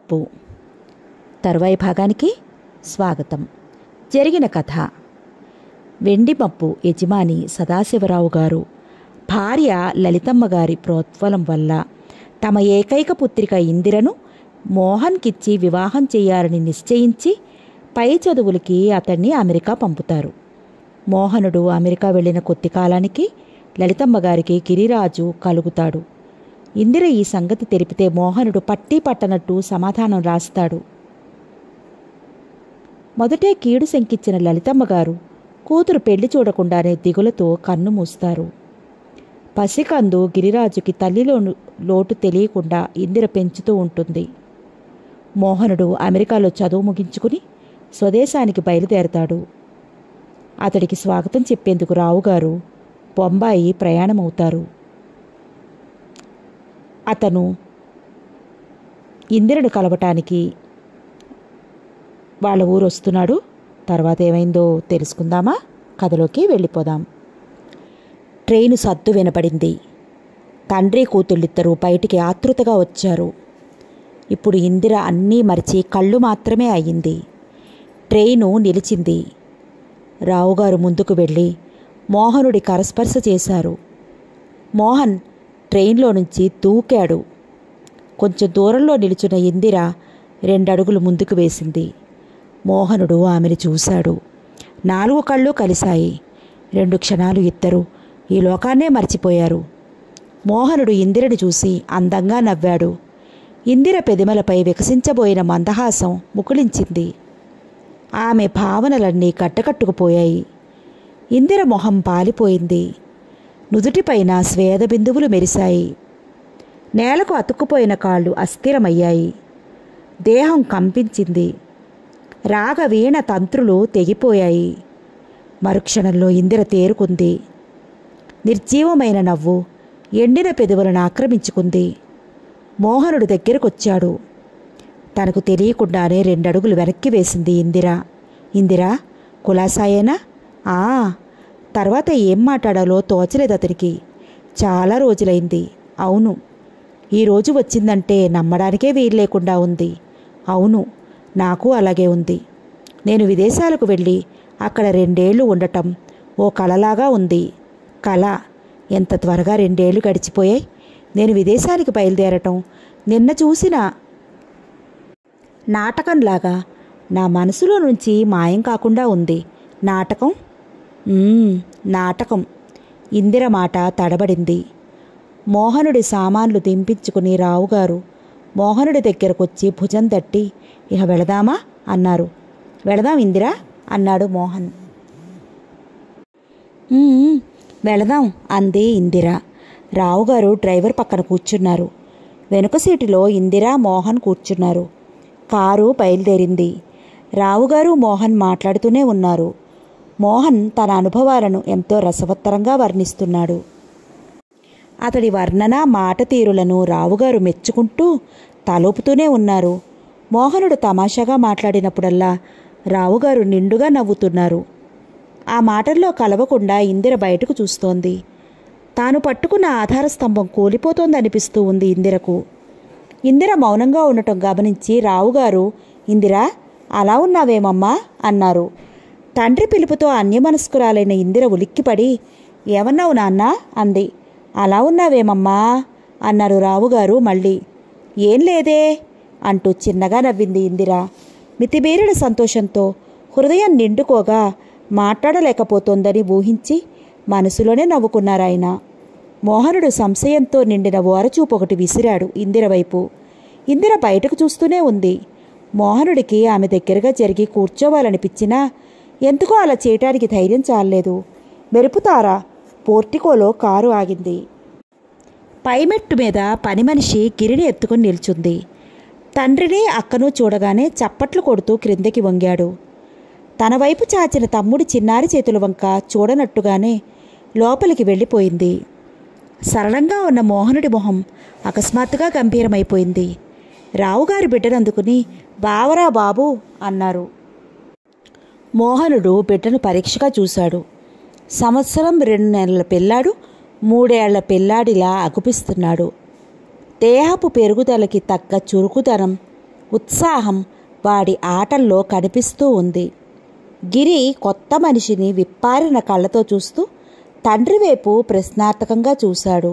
మప్పు తరువాయి భాగానికి స్వాగతం జరిగిన కథ వెండి మప్పు యజమాని సదాశివరావు గారు భార్య లలితమ్మ గారి ప్రోత్బలం వల్ల తమ ఏకైక పుత్రిక ఇందిరను మోహన్కిచ్చి వివాహం చేయాలని నిశ్చయించి పై చదువులకి అతన్ని అమెరికా పంపుతారు మోహనుడు అమెరికా వెళ్ళిన కొద్ది కాలానికి లలితమ్మ గారికి గిరిరాజు కలుగుతాడు ఇందిర ఈ సంగతి తెలిపితే మోహనుడు పట్టి పట్టనట్టు సమాధానం రాస్తాడు మొదటే కీడు శంకిచ్చిన లలితమ్మ గారు కూతురు పెళ్లి చూడకుండానే దిగులతో కన్ను మూస్తారు పసికందు గిరిరాజుకి తల్లిలో లోటు తెలియకుండా ఇందిర పెంచుతూ ఉంటుంది మోహనుడు అమెరికాలో చదువు ముగించుకుని స్వదేశానికి బయలుదేరతాడు అతడికి స్వాగతం చెప్పేందుకు రావుగారు బొంబాయి ప్రయాణమవుతారు అతను ఇందిరను కలవటానికి వాళ్ళ ఊరు వస్తున్నాడు తర్వాత ఏమైందో తెలుసుకుందామా కథలోకి వెళ్ళిపోదాం ట్రైను సద్దు వినపడింది తండ్రి కూతుళ్ళిద్దరూ బయటికి ఆతృతగా వచ్చారు ఇప్పుడు ఇందిర అన్నీ మరిచి కళ్ళు మాత్రమే అయ్యింది ట్రైను నిలిచింది రావుగారు ముందుకు వెళ్ళి మోహనుడి కరస్పర్శ చేశారు మోహన్ ట్రైన్లో నుంచి దూకాడు కొంచెం దూరంలో నిలుచున్న ఇందిర రెండడుగులు ముందుకు వేసింది మోహనుడు ఆమెను చూశాడు నాలుగు కళ్ళు కలిశాయి రెండు క్షణాలు ఇద్దరు ఈ లోకాన్నే మర్చిపోయారు మోహనుడు ఇందిరని చూసి అందంగా నవ్వాడు ఇందిర పెదిమలపై వికసించబోయిన మందహాసం ముకుళించింది ఆమె భావనలన్నీ కట్టకట్టుకుపోయాయి ఇందిర మొహం పాలిపోయింది నుదుటిపైన స్వేద బిందువులు మెరిశాయి నేలకు అతుక్కుపోయిన కాళ్ళు అస్థిరమయ్యాయి దేహం కంపించింది రాగవీణ తంత్రులు తెగిపోయాయి మరుక్షణంలో ఇందిర తేరుకుంది నిర్జీవమైన నవ్వు ఎండిన పెదవులను ఆక్రమించుకుంది మోహనుడు దగ్గరకొచ్చాడు తనకు తెలియకుండానే రెండడుగులు వెనక్కి వేసింది ఇందిర ఇందిరా కులాసాయేనా ఆ తర్వాత ఏం మాట్లాడాలో తోచలేదు అతనికి చాలా రోజులైంది అవును ఈరోజు వచ్చిందంటే నమ్మడానికే వీలు లేకుండా ఉంది అవును నాకు అలాగే ఉంది నేను విదేశాలకు వెళ్ళి అక్కడ రెండేళ్లు ఉండటం ఓ కలలాగా ఉంది కళ ఎంత త్వరగా రెండేళ్లు గడిచిపోయాయి నేను విదేశానికి బయలుదేరటం నిన్న చూసిన నాటకంలాగా నా మనసులో నుంచి మాయం కాకుండా ఉంది నాటకం మ్మ్, నాటకం ఇందిర మాట తడబడింది మోహనుడి సామాన్లు దింపించుకుని రావుగారు మోహనుడి దగ్గరకొచ్చి భుజం తట్టి ఇక వెళదామా అన్నారు వెళదాం ఇందిరా అన్నాడు మోహన్ "ఉమ్, వెళదాం అంది ఇందిర రావుగారు డ్రైవర్ పక్కన కూర్చున్నారు వెనుక సీటులో ఇందిర మోహన్ కూర్చున్నారు కారు బయలుదేరింది రావుగారు మోహన్ మాట్లాడుతూనే ఉన్నారు మోహన్ తన అనుభవాలను ఎంతో రసవత్తరంగా వర్ణిస్తున్నాడు అతడి వర్ణన మాట తీరులను రావుగారు మెచ్చుకుంటూ తలోపుతూనే ఉన్నారు మోహనుడు తమాషాగా మాట్లాడినప్పుడల్లా రావుగారు నిండుగా నవ్వుతున్నారు ఆ మాటల్లో కలవకుండా ఇందిర బయటకు చూస్తోంది తాను పట్టుకున్న ఆధార స్తంభం కూలిపోతోందనిపిస్తూ ఉంది ఇందిరకు ఇందిర మౌనంగా ఉండటం గమనించి రావుగారు ఇందిరా అలా ఉన్నావేమమ్మా అన్నారు తండ్రి పిలుపుతో అన్యమనస్కురాలైన ఇందిర ఉలిక్కిపడి ఏమన్నావు నాన్న అంది అలా ఉన్నావేమమ్మా అన్నారు రావుగారు మళ్ళీ ఏం లేదే అంటూ చిన్నగా నవ్వింది ఇందిర మితిమీరిన సంతోషంతో హృదయం నిండుకోగా మాట్లాడలేకపోతోందని ఊహించి మనసులోనే నవ్వుకున్నారాయన మోహనుడు సంశయంతో నిండిన ఓరచూపు ఒకటి విసిరాడు ఇందిర వైపు ఇందిర బయటకు చూస్తూనే ఉంది మోహనుడికి ఆమె దగ్గరగా జరిగి కూర్చోవాలనిపించినా ఎందుకో అలా చేయటానికి ధైర్యం చాలలేదు మెరుపుతారా పోర్టికోలో కారు ఆగింది పైమెట్టు మీద పని మనిషి గిరిని ఎత్తుకుని నిల్చుంది తండ్రిని అక్కను చూడగానే చప్పట్లు కొడుతూ క్రిందకి వంగాడు తన వైపు చాచిన తమ్ముడి చిన్నారి చేతుల వంక చూడనట్టుగానే లోపలికి వెళ్ళిపోయింది సరళంగా ఉన్న మోహనుడి మొహం అకస్మాత్తుగా గంభీరమైపోయింది రావుగారి బిడ్డనందుకుని బావరా బాబు అన్నారు మోహనుడు బిడ్డను పరీక్షగా చూశాడు సంవత్సరం రెండు నెలల పిల్లాడు మూడేళ్ల పిల్లాడిలా అగుపిస్తున్నాడు దేహపు పెరుగుదలకి తగ్గ చురుకుదనం ఉత్సాహం వాడి ఆటల్లో కనిపిస్తూ ఉంది గిరి కొత్త మనిషిని విప్పారిన కళ్ళతో చూస్తూ తండ్రి వైపు ప్రశ్నార్థకంగా చూశాడు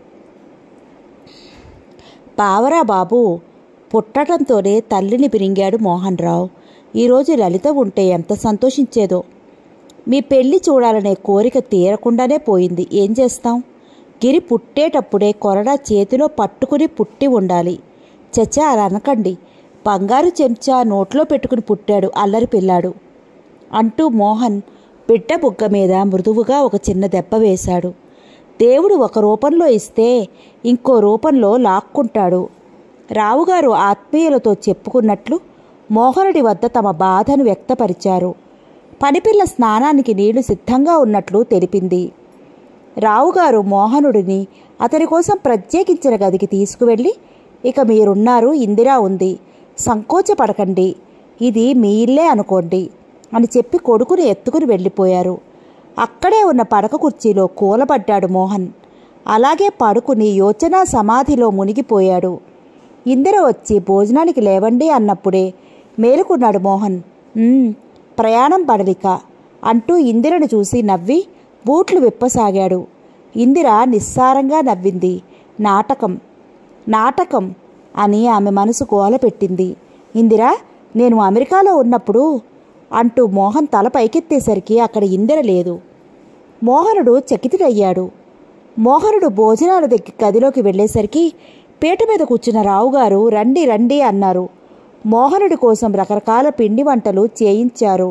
పావరా బాబు పుట్టడంతోనే తల్లిని పిరింగాడు మోహన్ రావు ఈరోజు లలిత ఉంటే ఎంత సంతోషించేదో మీ పెళ్లి చూడాలనే కోరిక తీరకుండానే పోయింది ఏం చేస్తాం గిరి పుట్టేటప్పుడే కొరడా చేతిలో పట్టుకుని పుట్టి ఉండాలి చచ్చా అలా అనకండి బంగారు చెంచా నోట్లో పెట్టుకుని పుట్టాడు అల్లరి పిల్లాడు అంటూ మోహన్ బిడ్డ బుగ్గ మీద మృదువుగా ఒక చిన్న దెబ్బ వేశాడు దేవుడు ఒక రూపంలో ఇస్తే ఇంకో రూపంలో లాక్కుంటాడు రావుగారు ఆత్మీయులతో చెప్పుకున్నట్లు మోహనుడి వద్ద తమ బాధను వ్యక్తపరిచారు పనిపిల్ల స్నానానికి నీళ్లు సిద్ధంగా ఉన్నట్లు తెలిపింది రావుగారు మోహనుడిని అతని కోసం ప్రత్యేకించిన గదికి తీసుకువెళ్ళి ఇక మీరున్నారు ఇందిరా ఉంది సంకోచపడకండి ఇది మీ ఇల్లే అనుకోండి అని చెప్పి కొడుకుని ఎత్తుకుని వెళ్ళిపోయారు అక్కడే ఉన్న పడక కుర్చీలో కూలబడ్డాడు మోహన్ అలాగే పడుకుని యోచనా సమాధిలో మునిగిపోయాడు ఇందిర వచ్చి భోజనానికి లేవండి అన్నప్పుడే మేలుకున్నాడు మోహన్ "ఉమ్, ప్రయాణం పడలిక అంటూ ఇందిరను చూసి నవ్వి బూట్లు విప్పసాగాడు ఇందిర నిస్సారంగా నవ్వింది నాటకం నాటకం అని ఆమె మనసు గోల పెట్టింది ఇందిరా నేను అమెరికాలో ఉన్నప్పుడు అంటూ మోహన్ తల పైకెత్తేసరికి అక్కడ ఇందిర లేదు మోహనుడు చకితుడయ్యాడు మోహనుడు భోజనాల దగ్గర గదిలోకి వెళ్ళేసరికి పీట మీద కూర్చున్న రావుగారు రండి రండి అన్నారు మోహనుడి కోసం రకరకాల పిండి వంటలు చేయించారు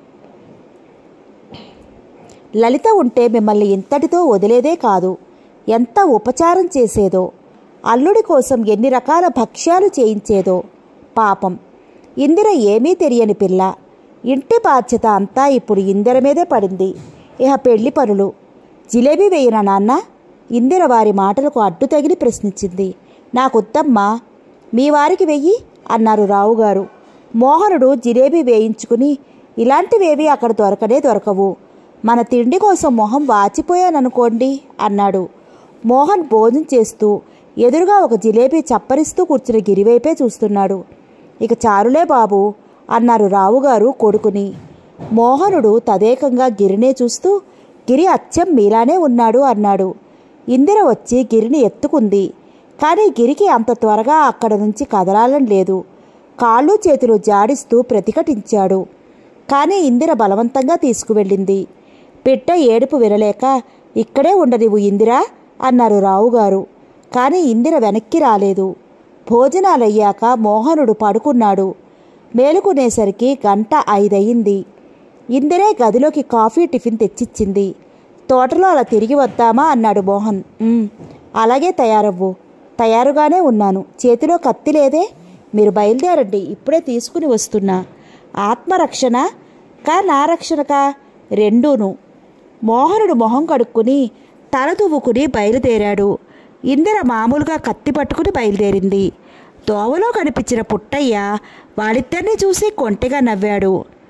లలిత ఉంటే మిమ్మల్ని ఇంతటితో వదిలేదే కాదు ఎంత ఉపచారం చేసేదో అల్లుడి కోసం ఎన్ని రకాల భక్ష్యాలు చేయించేదో పాపం ఇందిర ఏమీ తెలియని పిల్ల ఇంటి బాధ్యత అంతా ఇప్పుడు ఇందిర మీదే పడింది ఇహ పెళ్లి పనులు జిలేబీ వేయనా నాన్న ఇందిర వారి మాటలకు అడ్డు తగిలి ప్రశ్నించింది నాకొద్దమ్మా మీ వారికి వెయ్యి అన్నారు రావుగారు మోహనుడు జిలేబీ వేయించుకుని ఇలాంటివేవి అక్కడ దొరకనే దొరకవు మన తిండి కోసం మొహం వాచిపోయాననుకోండి అన్నాడు మోహన్ భోజనం చేస్తూ ఎదురుగా ఒక జిలేబీ చప్పరిస్తూ కూర్చుని గిరివైపే చూస్తున్నాడు ఇక చారులే బాబు అన్నారు రావుగారు కొడుకుని మోహనుడు తదేకంగా గిరినే చూస్తూ గిరి అచ్చం మీలానే ఉన్నాడు అన్నాడు ఇందిర వచ్చి గిరిని ఎత్తుకుంది కానీ గిరికి అంత త్వరగా అక్కడ నుంచి కదలాలని లేదు కాళ్ళు చేతులు జాడిస్తూ ప్రతిఘటించాడు కానీ ఇందిర బలవంతంగా తీసుకువెళ్ళింది పిట్ట ఏడుపు వినలేక ఇక్కడే ఉండనివ్వు ఇందిరా అన్నారు రావుగారు కానీ ఇందిర వెనక్కి రాలేదు భోజనాలయ్యాక మోహనుడు పడుకున్నాడు మేలుకునేసరికి గంట ఐదయింది ఇందిరే గదిలోకి కాఫీ టిఫిన్ తెచ్చిచ్చింది తోటలో అలా తిరిగి వద్దామా అన్నాడు మోహన్ "ఉమ్, అలాగే తయారవ్వు తయారుగానే ఉన్నాను చేతిలో కత్తి లేదే మీరు బయలుదేరండి ఇప్పుడే తీసుకుని వస్తున్నా ఆత్మరక్షణ కా నా రక్షణకా రెండూను మోహనుడు మొహం కడుక్కుని తల దువ్వుకుని బయలుదేరాడు ఇందిర మామూలుగా కత్తి పట్టుకుని బయలుదేరింది దోవలో కనిపించిన పుట్టయ్య వాళ్ళిద్దరినీ చూసి కొంటెగా నవ్వాడు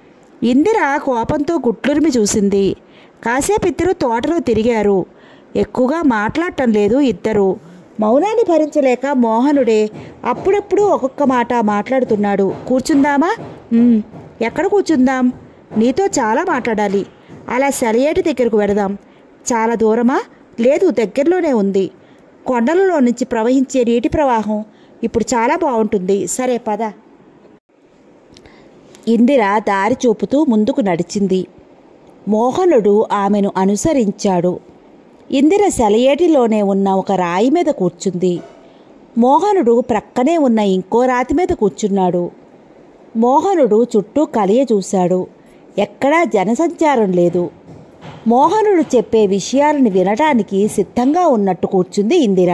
ఇందిర కోపంతో గుట్లురిమి చూసింది కాసేపు ఇద్దరు తోటలో తిరిగారు ఎక్కువగా మాట్లాడటం లేదు ఇద్దరు మౌనాన్ని భరించలేక మోహనుడే అప్పుడప్పుడు ఒక్కొక్క మాట మాట్లాడుతున్నాడు కూర్చుందామా "ఉమ్, ఎక్కడ కూర్చుందాం నీతో చాలా మాట్లాడాలి అలా సెలయేటి దగ్గరకు వెడదాం చాలా దూరమా లేదు దగ్గరలోనే ఉంది కొండలలో నుంచి ప్రవహించే నీటి ప్రవాహం ఇప్పుడు చాలా బాగుంటుంది సరే పద ఇందిర దారి చూపుతూ ముందుకు నడిచింది మోహనుడు ఆమెను అనుసరించాడు ఇందిర సెలయేటిలోనే ఉన్న ఒక రాయి మీద కూర్చుంది మోహనుడు ప్రక్కనే ఉన్న ఇంకో రాతి మీద కూర్చున్నాడు మోహనుడు చుట్టూ కలియ చూశాడు ఎక్కడా జనసంచారం లేదు మోహనుడు చెప్పే విషయాలను వినటానికి సిద్ధంగా ఉన్నట్టు కూర్చుంది ఇందిర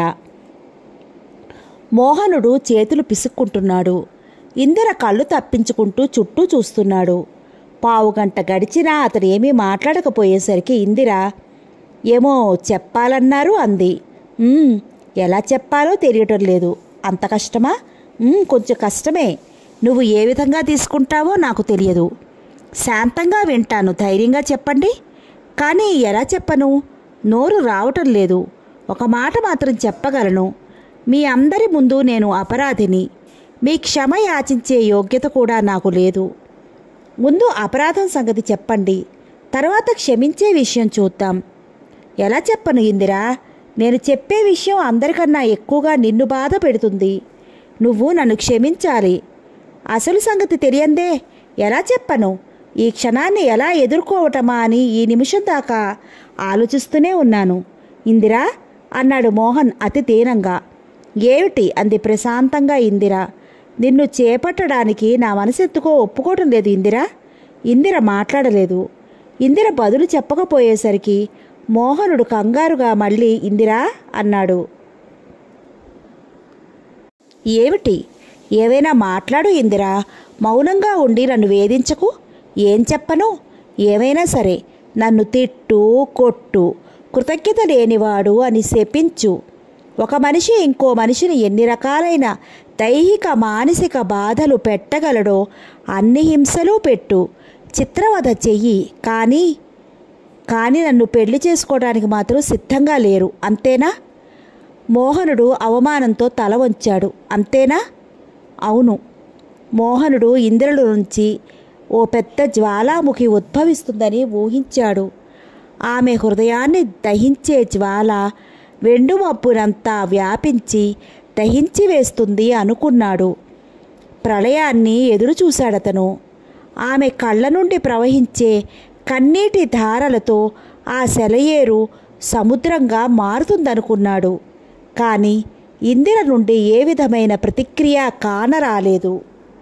మోహనుడు చేతులు పిసుక్కుంటున్నాడు ఇందిర కళ్ళు తప్పించుకుంటూ చుట్టూ చూస్తున్నాడు పావుగంట గడిచినా అతను ఏమీ మాట్లాడకపోయేసరికి ఇందిర ఏమో చెప్పాలన్నారు అంది "ఉమ్, ఎలా చెప్పాలో తెలియటం లేదు అంత కష్టమా "ఉమ్, కొంచెం కష్టమే నువ్వు ఏ విధంగా తీసుకుంటావో నాకు తెలియదు శాంతంగా వింటాను ధైర్యంగా చెప్పండి కానీ ఎలా చెప్పను నోరు రావటం లేదు ఒక మాట మాత్రం చెప్పగలను మీ అందరి ముందు నేను అపరాధిని మీ క్షమ యాచించే యోగ్యత కూడా నాకు లేదు ముందు అపరాధం సంగతి చెప్పండి తర్వాత క్షమించే విషయం చూద్దాం ఎలా చెప్పను ఇందిరా నేను చెప్పే విషయం అందరికన్నా ఎక్కువగా నిన్ను బాధ పెడుతుంది నువ్వు నన్ను క్షమించాలి అసలు సంగతి తెలియందే ఎలా చెప్పను ఈ క్షణాన్ని ఎలా ఎదుర్కోవటమా అని ఈ నిమిషం దాకా ఆలోచిస్తూనే ఉన్నాను ఇందిరా అన్నాడు మోహన్ అతి దీనంగా ఏమిటి అంది ప్రశాంతంగా ఇందిరా నిన్ను చేపట్టడానికి నా మనసెత్తుకో ఒప్పుకోవటం లేదు ఇందిరా ఇందిర మాట్లాడలేదు ఇందిర బదులు చెప్పకపోయేసరికి మోహనుడు కంగారుగా మళ్ళీ ఇందిరా అన్నాడు ఏమిటి ఏవైనా మాట్లాడు ఇందిరా మౌనంగా ఉండి నన్ను వేధించకు ఏం చెప్పను ఏమైనా సరే నన్ను తిట్టు కొట్టు కృతజ్ఞత లేనివాడు అని శపించు ఒక మనిషి ఇంకో మనిషిని ఎన్ని రకాలైన దైహిక మానసిక బాధలు పెట్టగలడో అన్ని హింసలు పెట్టు చిత్రవధ చెయ్యి కానీ కానీ నన్ను పెళ్లి చేసుకోవడానికి మాత్రం సిద్ధంగా లేరు అంతేనా మోహనుడు అవమానంతో తల వంచాడు అంతేనా అవును మోహనుడు ఇంద్రుల నుంచి ఓ పెద్ద జ్వాలాముఖి ఉద్భవిస్తుందని ఊహించాడు ఆమె హృదయాన్ని దహించే జ్వాల వెండుమప్పునంతా వ్యాపించి దహించి వేస్తుంది అనుకున్నాడు ప్రళయాన్ని ఎదురు చూశాడతను ఆమె కళ్ళ నుండి ప్రవహించే కన్నీటి ధారలతో ఆ సెలయేరు సముద్రంగా మారుతుందనుకున్నాడు కానీ ఇందిర నుండి ఏ విధమైన ప్రతిక్రియ కానరాలేదు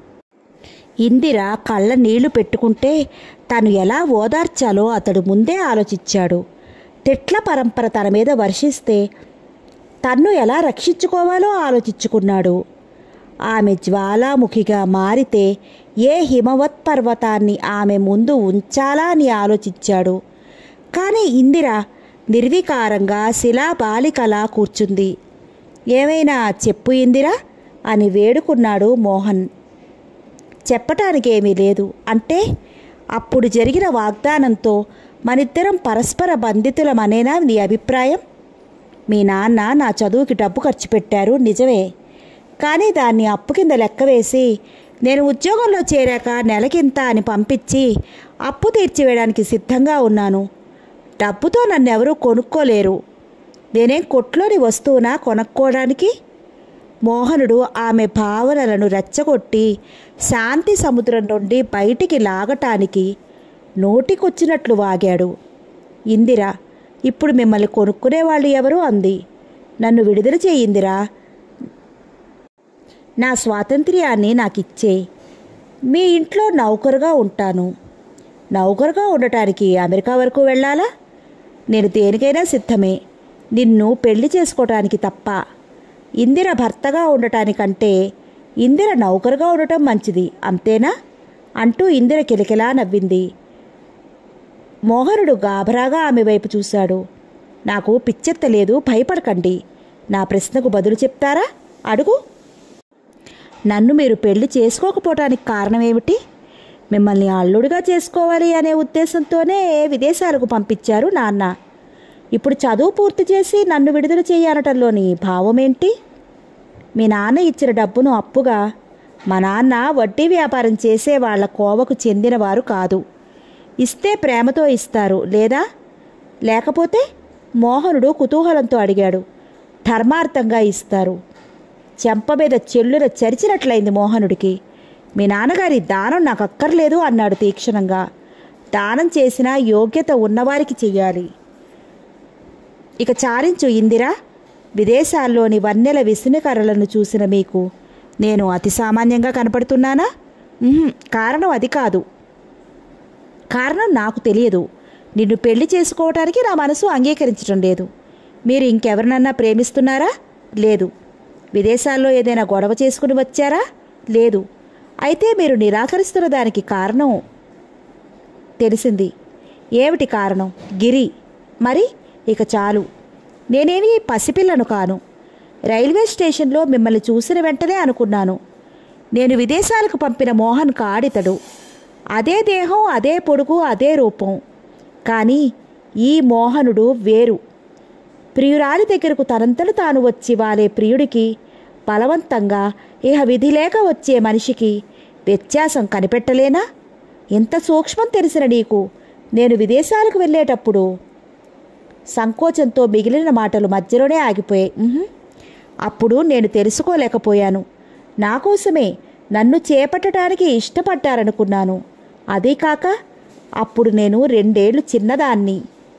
ఇందిర కళ్ళ నీళ్లు పెట్టుకుంటే తను ఎలా ఓదార్చాలో అతడు ముందే ఆలోచించాడు తిట్ల పరంపర తన మీద వర్షిస్తే తన్ను ఎలా రక్షించుకోవాలో ఆలోచించుకున్నాడు ఆమె జ్వాలాముఖిగా మారితే ఏ హిమవత్ పర్వతాన్ని ఆమె ముందు ఉంచాలా అని ఆలోచించాడు కానీ ఇందిర నిర్వికారంగా శిలాబాలికలా కూర్చుంది ఏమైనా చెప్పు ఇందిరా అని వేడుకున్నాడు మోహన్ చెప్పటానికేమీ లేదు అంటే అప్పుడు జరిగిన వాగ్దానంతో మనిద్దరం పరస్పర బంధితులమనేనా నీ అభిప్రాయం మీ నాన్న నా చదువుకి డబ్బు ఖర్చు పెట్టారు నిజమే కానీ దాన్ని అప్పు కింద లెక్క వేసి నేను ఉద్యోగంలో చేరాక నెలకింత అని పంపించి అప్పు తీర్చివేయడానికి సిద్ధంగా ఉన్నాను డబ్బుతో నన్నెవరూ కొనుక్కోలేరు నేనేం కొట్లోని వస్తువునా కొనుక్కోవడానికి మోహనుడు ఆమె భావనలను రెచ్చగొట్టి శాంతి సముద్రం నుండి బయటికి లాగటానికి నోటికొచ్చినట్లు వాగాడు ఇందిర ఇప్పుడు మిమ్మల్ని కొనుక్కునేవాళ్ళు ఎవరు అంది నన్ను విడుదల చేయిందిరా నా స్వాతంత్ర్యాన్ని నాకిచ్చే మీ ఇంట్లో నౌకరుగా ఉంటాను నౌకరుగా ఉండటానికి అమెరికా వరకు వెళ్ళాలా నేను దేనికైనా సిద్ధమే నిన్ను పెళ్లి చేసుకోవటానికి తప్ప ఇందిర భర్తగా ఉండటానికంటే ఇందిర నౌకరుగా ఉండటం మంచిది అంతేనా అంటూ ఇందిర కిలకిలా నవ్వింది మోహనుడు గాభరాగా ఆమె వైపు చూశాడు నాకు పిచ్చెత్తలేదు భయపడకండి నా ప్రశ్నకు బదులు చెప్తారా అడుగు నన్ను మీరు పెళ్లి చేసుకోకపోవటానికి కారణమేమిటి మిమ్మల్ని అల్లుడిగా చేసుకోవాలి అనే ఉద్దేశంతోనే విదేశాలకు పంపించారు నాన్న ఇప్పుడు చదువు పూర్తి చేసి నన్ను విడుదల చేయాలటంలోని భావమేంటి మీ నాన్న ఇచ్చిన డబ్బును అప్పుగా మా నాన్న వడ్డీ వ్యాపారం చేసే వాళ్ళ కోవకు చెందినవారు కాదు ఇస్తే ప్రేమతో ఇస్తారు లేదా లేకపోతే మోహనుడు కుతూహలంతో అడిగాడు ధర్మార్థంగా ఇస్తారు చెంప మీద చెల్లున చరిచినట్లయింది మోహనుడికి మీ నాన్నగారి దానం నాకు అక్కర్లేదు అన్నాడు తీక్షణంగా దానం చేసినా యోగ్యత ఉన్నవారికి చెయ్యాలి ఇక చాలించు ఇందిరా విదేశాల్లోని వన్నెల విసునకర్రలను చూసిన మీకు నేను అతి సామాన్యంగా కనపడుతున్నానా ఉహుం, కారణం అది కాదు కారణం నాకు తెలియదు నిన్ను పెళ్లి చేసుకోవటానికి నా మనసు అంగీకరించడం లేదు మీరు ఇంకెవరినన్నా ప్రేమిస్తున్నారా లేదు విదేశాల్లో ఏదైనా గొడవ చేసుకుని వచ్చారా లేదు అయితే మీరు నిరాకరిస్తున్న దానికి కారణం తెలిసింది ఏమిటి కారణం గిరి మరి ఇక చాలు నేనేమి పసిపిల్లను కాను రైల్వే స్టేషన్లో మిమ్మల్ని చూసిన వెంటనే అనుకున్నాను నేను విదేశాలకు పంపిన మోహన్ కాడితడు అదే దేహం అదే పొడుగు అదే రూపం కానీ ఈ మోహనుడు వేరు ప్రియురాలి దగ్గరకు తనంతలు తాను వచ్చి వాలే ప్రియుడికి బలవంతంగా ఇహ విధి లేక వచ్చే మనిషికి వ్యత్యాసం కనిపెట్టలేనా ఇంత సూక్ష్మం తెలిసిన నీకు నేను విదేశాలకు వెళ్ళేటప్పుడు సంకోచంతో మిగిలిన మాటలు మధ్యలోనే ఆగిపోయాయి ఉహుం. అప్పుడు నేను తెలుసుకోలేకపోయాను నా కోసమే నన్ను చేపట్టడానికి ఇష్టపడ్డారనుకున్నాను అదీ కాక అప్పుడు నేను రెండేళ్లు చిన్నదాన్ని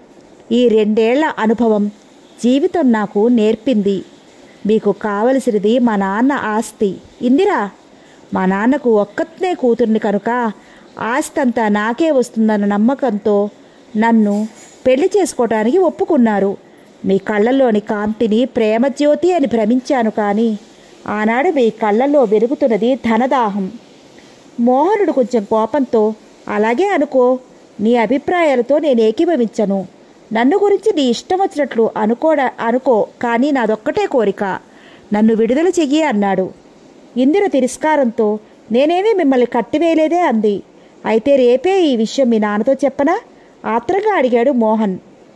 ఈ రెండేళ్ల అనుభవం జీవితం నాకు నేర్పింది మీకు కావలసినది మా నాన్న ఆస్తి ఇందిరా మా నాన్నకు ఒక్కతే కూతుర్ని కనుక ఆస్తి అంతా నాకే వస్తుందన్న నమ్మకంతో నన్ను పెళ్లి చేసుకోవటానికి ఒప్పుకున్నారు మీ కళ్ళల్లోని కాంతిని ప్రేమజ్యోతి అని భ్రమించాను కానీ ఆనాడు మీ కళ్ళల్లో వెలుగుతున్నది ధనదాహం మోహనుడు కొంచెం కోపంతో అలాగే అనుకో నీ అభిప్రాయాలతో నేను ఏకీభవించను నన్ను గురించి నీ ఇష్టం వచ్చినట్లు అనుకోడ అనుకో కానీ నాదొక్కటే కోరిక నన్ను విడుదల చెయ్యి అన్నాడు ఇందిర తిరస్కారంతో నేనేమీ మిమ్మల్ని కట్టివేయలేదే అంది అయితే రేపే ఈ విషయం మీ నాన్నతో చెప్పనా ఆత్రంగా అడిగాడు మోహన్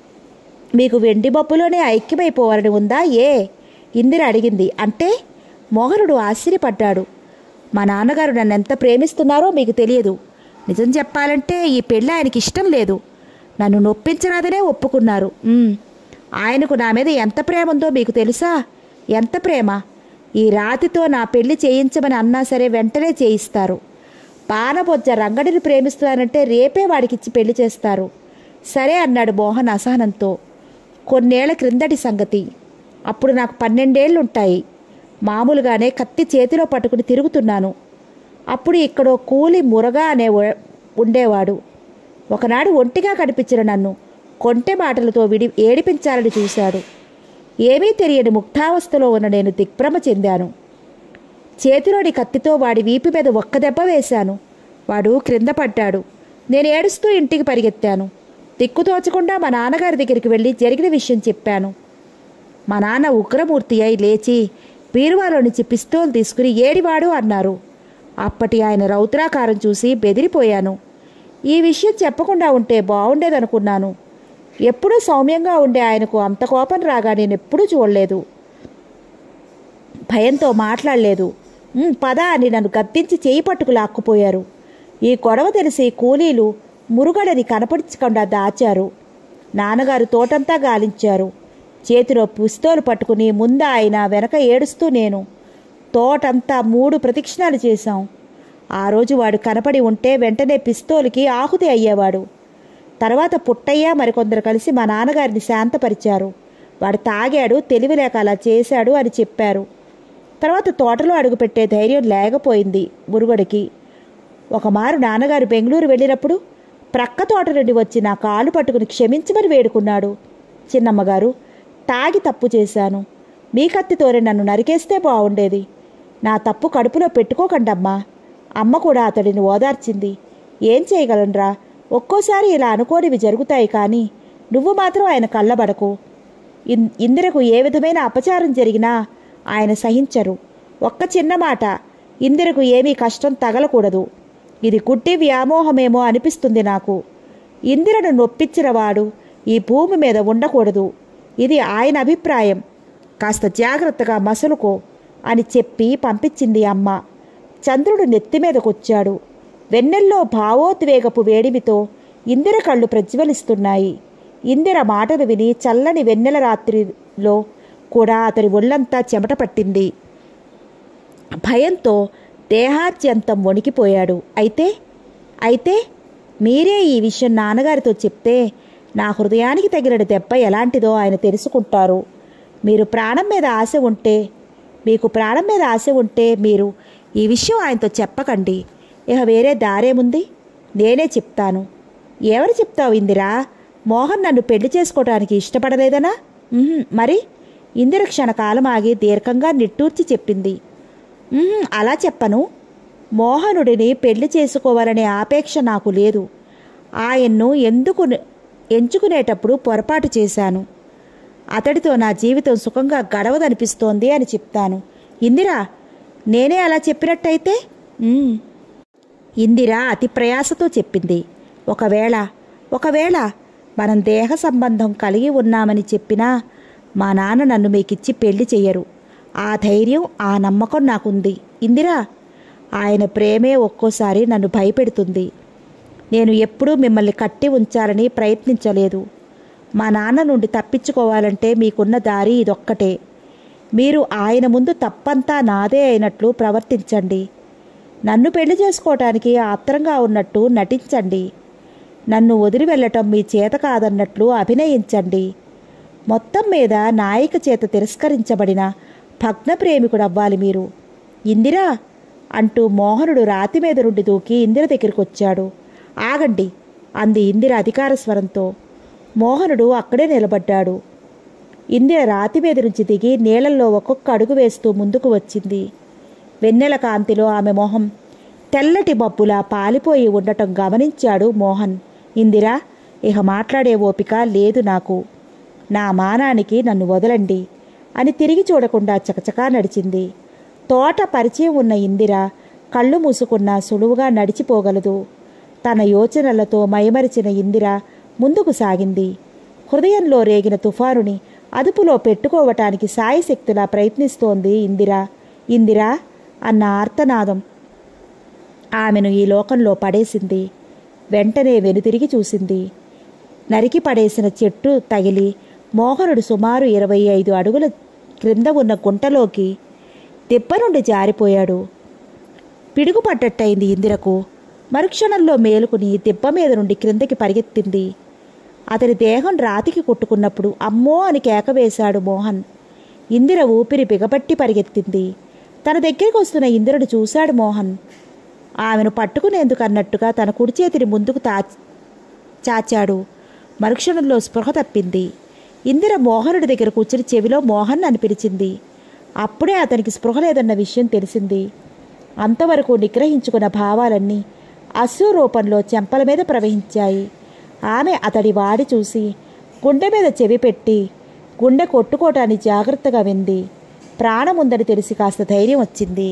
మీకు వెండి బొప్పులోనే ఐక్యమైపోవాలని ఉందా ఏ ఇందిర అడిగింది అంటే మోహనుడు ఆశ్చర్యపడ్డాడు మా నాన్నగారు నన్ను ఎంత ప్రేమిస్తున్నారో మీకు తెలియదు నిజం చెప్పాలంటే ఈ పెళ్ళి ఆయనకి ఇష్టం లేదు నన్ను నొప్పించరాదనే ఒప్పుకున్నారు ఉమ్, ఆయనకు నా మీద ఎంత ప్రేమ ఉందో మీకు తెలుసా ఎంత ప్రేమ ఈ రాతితో నా పెళ్లి చేయించమని అన్నా సరే వెంటనే చేయిస్తారు పానబొజ్జ రంగడిని ప్రేమిస్తున్నానంటే రేపే వాడికిచ్చి పెళ్లి చేస్తారు సరే అన్నాడు మోహన్ అసహనంతో కొన్నేళ్ల క్రిందటి సంగతి అప్పుడు నాకు పన్నెండేళ్లుంటాయి మామూలుగానే కత్తి చేతిలో పట్టుకుని తిరుగుతున్నాను అప్పుడు ఇక్కడో కూలి మురగా అనే ఉ- ఉండేవాడు ఒకనాడు ఒంటిగా కనిపించిన నన్ను కొంటె మాటలతో విడి ఏడిపించాలని చూశాడు ఏమీ తెలియని ముక్తావస్థలో ఉన్న నేను దిగ్భ్రమ చెందాను చేతిలోని కత్తితో వాడి వీపు మీద ఒక్క దెబ్బ వేశాను వాడు క్రింద పడ్డాడు నేను ఏడుస్తూ ఇంటికి పరిగెత్తాను దిక్కుతోచకుండా మా నాన్నగారి దగ్గరికి వెళ్ళి జరిగిన విషయం చెప్పాను మా నాన్న ఉగ్రమూర్తి అయి లేచి బీరువాలో నుంచి పిస్తోల్ తీసుకుని ఏడివాడు అన్నారు అప్పటి ఆయన రౌద్రాకారం చూసి బెదిరిపోయాను ఈ విషయం చెప్పకుండా ఉంటే బాగుండేదనుకున్నాను ఎప్పుడూ సౌమ్యంగా ఉండే ఆయనకు అంత కోపం రాగా నేను ఎప్పుడూ చూడలేదు భయంతో మాట్లాడలేదు "ఉమ్, పద అని నన్ను గద్దించి చేయి పట్టుకు లాక్కుపోయారు ఈ గొడవ తెలిసి కూలీలు మురుగడని కనపడించకుండా దాచారు నాన్నగారు తోటంతా గాలించారు చేతిలో పిస్తోలు పట్టుకుని ముంద ఆయన వెనక ఏడుస్తూ నేను తోటంతా మూడు ప్రదక్షిణాలు చేశాం ఆ రోజు వాడు కనపడి ఉంటే వెంటనే పిస్తోలుకి ఆహుతి అయ్యేవాడు తర్వాత పుట్టయ్య మరికొందరు కలిసి మా నాన్నగారిని శాంతపరిచారు వాడు తాగాడు తెలివి లేక అలా చేశాడు అని చెప్పారు తర్వాత తోటలో అడుగుపెట్టే ధైర్యం లేకపోయింది మురుగడికి ఒకమారు నాన్నగారు బెంగళూరు వెళ్ళినప్పుడు ప్రక్క తోట నుండి వచ్చి నా కాలు పట్టుకుని క్షమించమని వేడుకున్నాడు చిన్నమ్మగారు తాగి తప్పు చేశాను మీ కత్తితోనే నన్ను నరికేస్తే బాగుండేది నా తప్పు కడుపులో పెట్టుకోకండమ్మా అమ్మ కూడా అతడిని ఓదార్చింది ఏం చేయగలనురా ఒక్కోసారి ఇలా అనుకోనివి జరుగుతాయి కానీ నువ్వు మాత్రం ఆయన కళ్ళబడకు ఇన్- ఇందిరకు ఏ విధమైన అపచారం జరిగినా ఆయన సహించరు ఒక్క చిన్న మాట ఇందిరకు ఏమీ కష్టం తగలకూడదు ఇది గుడ్డి వ్యామోహమేమో అనిపిస్తుంది నాకు ఇందిరను నొప్పించినవాడు ఈ భూమి మీద ఉండకూడదు ఇది ఆయన అభిప్రాయం కాస్త జాగ్రత్తగా మసలుకో అని చెప్పి పంపించింది అమ్మ చంద్రుడు నెత్తి మీదకొచ్చాడు వెన్నెల్లో భావోద్వేగపు వేడిమితో ఇందిర కళ్ళు ప్రజ్వలిస్తున్నాయి ఇందిర మాటలు విని చల్లని వెన్నెల రాత్రిలో కూడా అతని ఒళ్ళంతా చెమట పట్టింది భయంతో దేహాత్యంతం వణికిపోయాడు అయితే అయితే మీరే ఈ విషయం నాన్నగారితో చెప్తే నా హృదయానికి తగిలిన దెబ్బ ఎలాంటిదో ఆయన తెలుసుకుంటారు మీరు ప్రాణం మీద ఆశ ఉంటే మీకు ప్రాణం మీద ఆశ ఉంటే మీరు ఈ విషయం ఆయనతో చెప్పకండి ఇక వేరే దారేముంది నేనే చెప్తాను ఎవరు చెప్తావు ఇందిరా మోహన్ నన్ను పెళ్లి చేసుకోవడానికి ఇష్టపడలేదనా ఉహుం, మరి ఇందిర క్షణకాలం ఆగి దీర్ఘంగా నిట్టూర్చి చెప్పింది "ఉహుం, అలా చెప్పను మోహనుడిని పెళ్లి చేసుకోవాలనే ఆపేక్ష నాకు లేదు ఆయన్ను ఎందుకు ఎంచుకునేటప్పుడు పొరపాటు చేశాను అతడితో నా జీవితం సుఖంగా గడవదనిపిస్తోంది అని చెప్తాను ఇందిరా నేనే అలా చెప్పినట్టయితే "ఉమ్." ఇందిర అతి ప్రయాసతో చెప్పింది ఒకవేళ ఒకవేళ మనం దేహ సంబంధం కలిగి ఉన్నామని చెప్పినా మా నాన్న నన్ను మీకిచ్చి పెళ్లి చెయ్యరు ఆ ధైర్యం ఆ నమ్మకం నాకుంది ఇందిరా ఆయన ప్రేమే ఒక్కోసారి నన్ను భయపెడుతుంది నేను ఎప్పుడూ మిమ్మల్ని కట్టి ఉంచాలని ప్రయత్నించలేదు మా నాన్న నుండి తప్పించుకోవాలంటే మీకున్న దారి ఇదొక్కటే మీరు ఆయన ముందు తప్పంతా నాదే అయినట్లు ప్రవర్తించండి నన్ను పెళ్లి చేసుకోవటానికి ఆత్రంగా ఉన్నట్టు నటించండి నన్ను వదిలి వెళ్ళటం మీ చేత కాదన్నట్లు అభినయించండి మొత్తం మీద నాయిక చేత తిరస్కరించబడిన భగ్న ప్రేమికుడవ్వాలి మీరు ఇందిరా అంటూ మోహనుడు రాతి మీద నుండి దూకి ఇందిర దగ్గరికి వచ్చాడు ఆగండి అంది ఇందిర అధికార స్వరంతో మోహనుడు అక్కడే నిలబడ్డాడు ఇందిర రాతి మీద నుంచి దిగి నీళ్ళల్లో ఒక్కొక్క అడుగు వేస్తూ ముందుకు వచ్చింది వెన్నెల కాంతిలో ఆమె మొహం తెల్లటి మబ్బులా పాలిపోయి ఉండటం గమనించాడు మోహన్ ఇందిరా ఇక మాట్లాడే ఓపిక లేదు నాకు నా మానానికి నన్ను వదలండి అని తిరిగి చూడకుండా చకచకా నడిచింది తోట పరిచయం ఉన్న ఇందిర కళ్ళు మూసుకున్న సులువుగా నడిచిపోగలదు తన యోచనలతో మైమరిచిన ఇందిర ముందుకు సాగింది హృదయంలో రేగిన తుఫానుని అదుపులో పెట్టుకోవటానికి సాయశక్తులా ప్రయత్నిస్తోంది ఇందిర ఇందిరా అన్న ఆర్తనాదం ఆమెను ఈ లోకంలో పడేసింది వెంటనే వెనుతిరిగి చూసింది నరికి పడేసిన చెట్టు తగిలి మోహనుడు సుమారు ఇరవై ఐదు అడుగుల క్రింద ఉన్న గుంటలోకి దెబ్బ నుండి జారిపోయాడు పిడుగు పడ్డట్టయింది ఇందిరకు మరుక్షణంలో మేలుకుని దెబ్బ మీద నుండి క్రిందకి పరిగెత్తింది అతని దేహం రాతికి కొట్టుకున్నప్పుడు అమ్మో అని కేక వేశాడు మోహన్ ఇందిర ఊపిరి బిగపట్టి పరిగెత్తింది తన దగ్గరికి వస్తున్న ఇందిరను చూశాడు మోహన్ ఆమెను పట్టుకునేందుకు అన్నట్టుగా తన కుడి చేతిని ముందుకు తా చాచాడు మరుక్షణంలో స్పృహ తప్పింది ఇందిర మోహనుడి దగ్గర కూర్చుని చెవిలో మోహన్ అని పిలిచింది అప్పుడే అతనికి స్పృహ లేదన్న విషయం తెలిసింది అంతవరకు నిగ్రహించుకున్న భావాలన్నీ అశ్రు రూపంలో చెంపల మీద ప్రవహించాయి ఆమె అతడి వాడి చూసి గుండె మీద చెవి పెట్టి గుండె కొట్టుకోవటాన్ని జాగ్రత్తగా వింది ప్రాణముందని తెలిసి కాస్త ధైర్యం వచ్చింది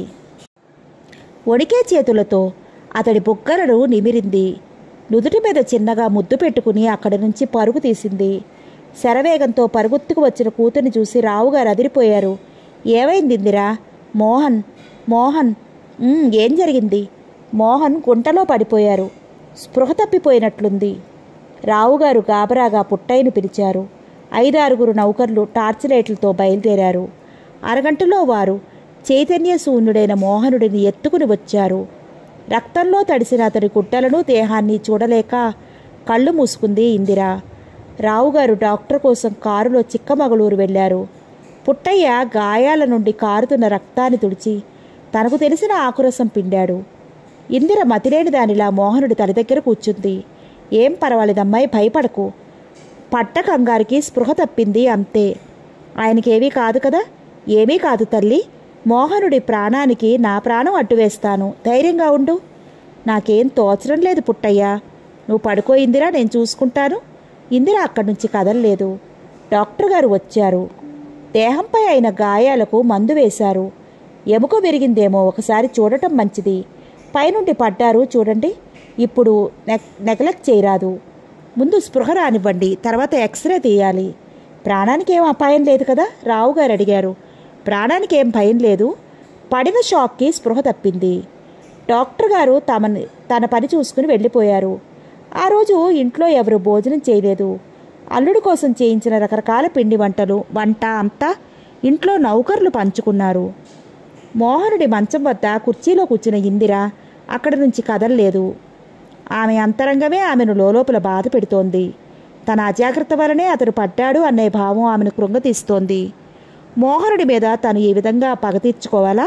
వణికే చేతులతో అతడి బుగ్గలను నిమిరింది నుదుటి మీద చిన్నగా ముద్దు పెట్టుకుని అక్కడి నుంచి పరుగు తీసింది శరవేగంతో పరుగుత్తుకు వచ్చిన కూతుర్ని చూసి రావుగారు అదిరిపోయారు ఏమైంది ఇందిరా మోహన్ మోహన్ "ఉమ్, ఏం జరిగింది మోహన్ గుంటలో పడిపోయారు స్పృహ తప్పిపోయినట్లుంది రావుగారు గాబరాగా పుట్టయ్యను పిలిచారు ఐదారుగురు నౌకర్లు టార్చ్ లైట్లతో బయలుదేరారు అరగంటలో వారు చైతన్య శూన్యుడైన మోహనుడిని ఎత్తుకుని వచ్చారు రక్తంలో తడిసిన అతని గుట్టలను దేహాన్ని చూడలేక కళ్ళు మూసుకుంది ఇందిర రావుగారు డాక్టర్ కోసం కారులో చిక్కమగళూరు వెళ్ళారు పుట్టయ్య గాయాల నుండి కారుతున్న రక్తాన్ని తుడిచి తనకు తెలిసిన ఆకురసం పిండాడు ఇందిర మతిలేని దానిలా మోహనుడి తల దగ్గర కూర్చుంది ఏం పర్వాలేదమ్మాయి భయపడకు పట్ట కంగారికి స్పృహ తప్పింది అంతే ఆయనకేమీ కాదు కదా ఏమీ కాదు తల్లి మోహనుడి ప్రాణానికి నా ప్రాణం అడ్డువేస్తాను ధైర్యంగా ఉండు నాకేం తోచడం లేదు పుట్టయ్యా నువ్వు పడుకో ఇందిరా నేను చూసుకుంటాను ఇందిర అక్కడి నుంచి కదలలేదు డాక్టర్ గారు వచ్చారు దేహంపై అయిన గాయాలకు మందు వేశారు ఎముక విరిగిందేమో ఒకసారి చూడటం మంచిది పైనుండి పడ్డారు చూడండి ఇప్పుడు నెక్ నెగ్లెక్ట్ చేయరాదు ముందు స్పృహ రానివ్వండి తర్వాత ఎక్స్రే తీయాలి ప్రాణానికి ఏం అపాయం లేదు కదా రావు గారు అడిగారు ప్రాణానికి ఏం భయం లేదు పడిన షాక్కి స్పృహ తప్పింది డాక్టర్ గారు తమని తన పని చూసుకుని వెళ్ళిపోయారు ఆ రోజు ఇంట్లో ఎవరు భోజనం చేయలేదు అల్లుడి కోసం చేయించిన రకరకాల పిండి వంటలు వంట అంతా ఇంట్లో నౌకర్లు పంచుకున్నారు మోహనుడి మంచం వద్ద కుర్చీలో కూర్చున్న ఇందిర అక్కడి నుంచి కదలలేదు ఆమె అంతరంగమే ఆమెను లోలోపల బాధ పెడుతోంది తన అజాగ్రత్త వలనే అతడు పడ్డాడు అనే భావం ఆమెను కృంగతీస్తోంది మోహనుడి మీద తను ఈ విధంగా పగ తీర్చుకోవాలా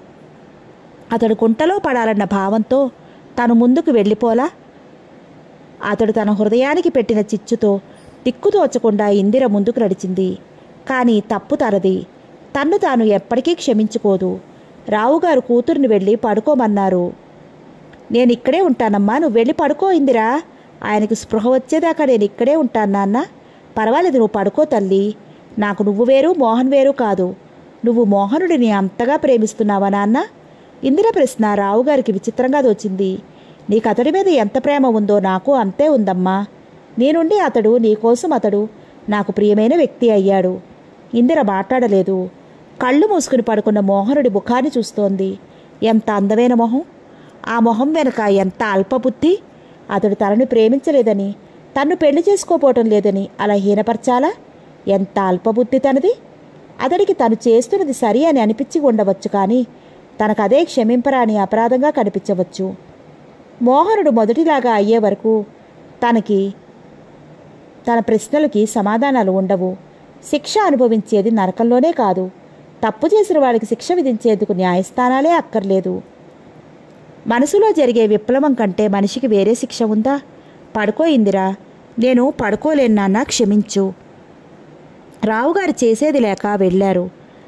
అతడు కుంటలో పడాలన్న భావంతో తను ముందుకు వెళ్ళిపోలా అతడు తన హృదయానికి పెట్టిన చిచ్చుతో దిక్కుతోచకుండా ఇందిర ముందుకు నడిచింది కానీ తప్పు తనది తన్ను తాను ఎప్పటికీ క్షమించుకోదు రావుగారు కూతుర్ని వెళ్ళి పడుకోమన్నారు నేను ఇక్కడే ఉంటానమ్మా నువ్వు వెళ్ళి పడుకో ఇందిరా ఆయనకు స్పృహ వచ్చేదాకా నేను ఇక్కడే ఉంటాను నాన్న పర్వాలేదు నువ్వు పడుకో తల్లి నాకు నువ్వు వేరు మోహన్ వేరు కాదు నువ్వు మోహనుడిని అంతగా ప్రేమిస్తున్నావా నాన్న ఇందిర ప్రశ్న రావుగారికి విచిత్రంగా దోచింది నీకు అతడి మీద ఎంత ప్రేమ ఉందో నాకు అంతే ఉందమ్మా నేనుండి అతడు నీకోసం అతడు నాకు ప్రియమైన వ్యక్తి అయ్యాడు ఇందిర మాట్లాడలేదు కళ్ళు మూసుకుని పడుకున్న మోహనుడి ముఖాన్ని చూస్తోంది ఎంత అందమైన మొహం ఆ మొహం వెనక ఎంత అల్పబుద్ధి అతడు తనను ప్రేమించలేదని తన్ను పెళ్లి చేసుకోపోవటం లేదని అలా హీనపరచాలా ఎంత అల్పబుద్ధి తనది అతడికి తను చేస్తున్నది సరి అని అనిపించి ఉండవచ్చు కానీ తనకు అదే క్షమింపరాని అపరాధంగా కనిపించవచ్చు మోహనుడు మొదటిలాగా అయ్యే వరకు తనకి తన ప్రశ్నలకి సమాధానాలు ఉండవు శిక్ష అనుభవించేది నరకంలోనే కాదు తప్పు చేసిన వాడికి శిక్ష విధించేందుకు న్యాయస్థానాలే అక్కర్లేదు మనసులో జరిగే విప్లవం కంటే మనిషికి వేరే శిక్ష ఉందా పడుకో ఇందిరా నేను పడుకోలేను నాన్న క్షమించు రావుగారు చేసేది లేక వెళ్ళారు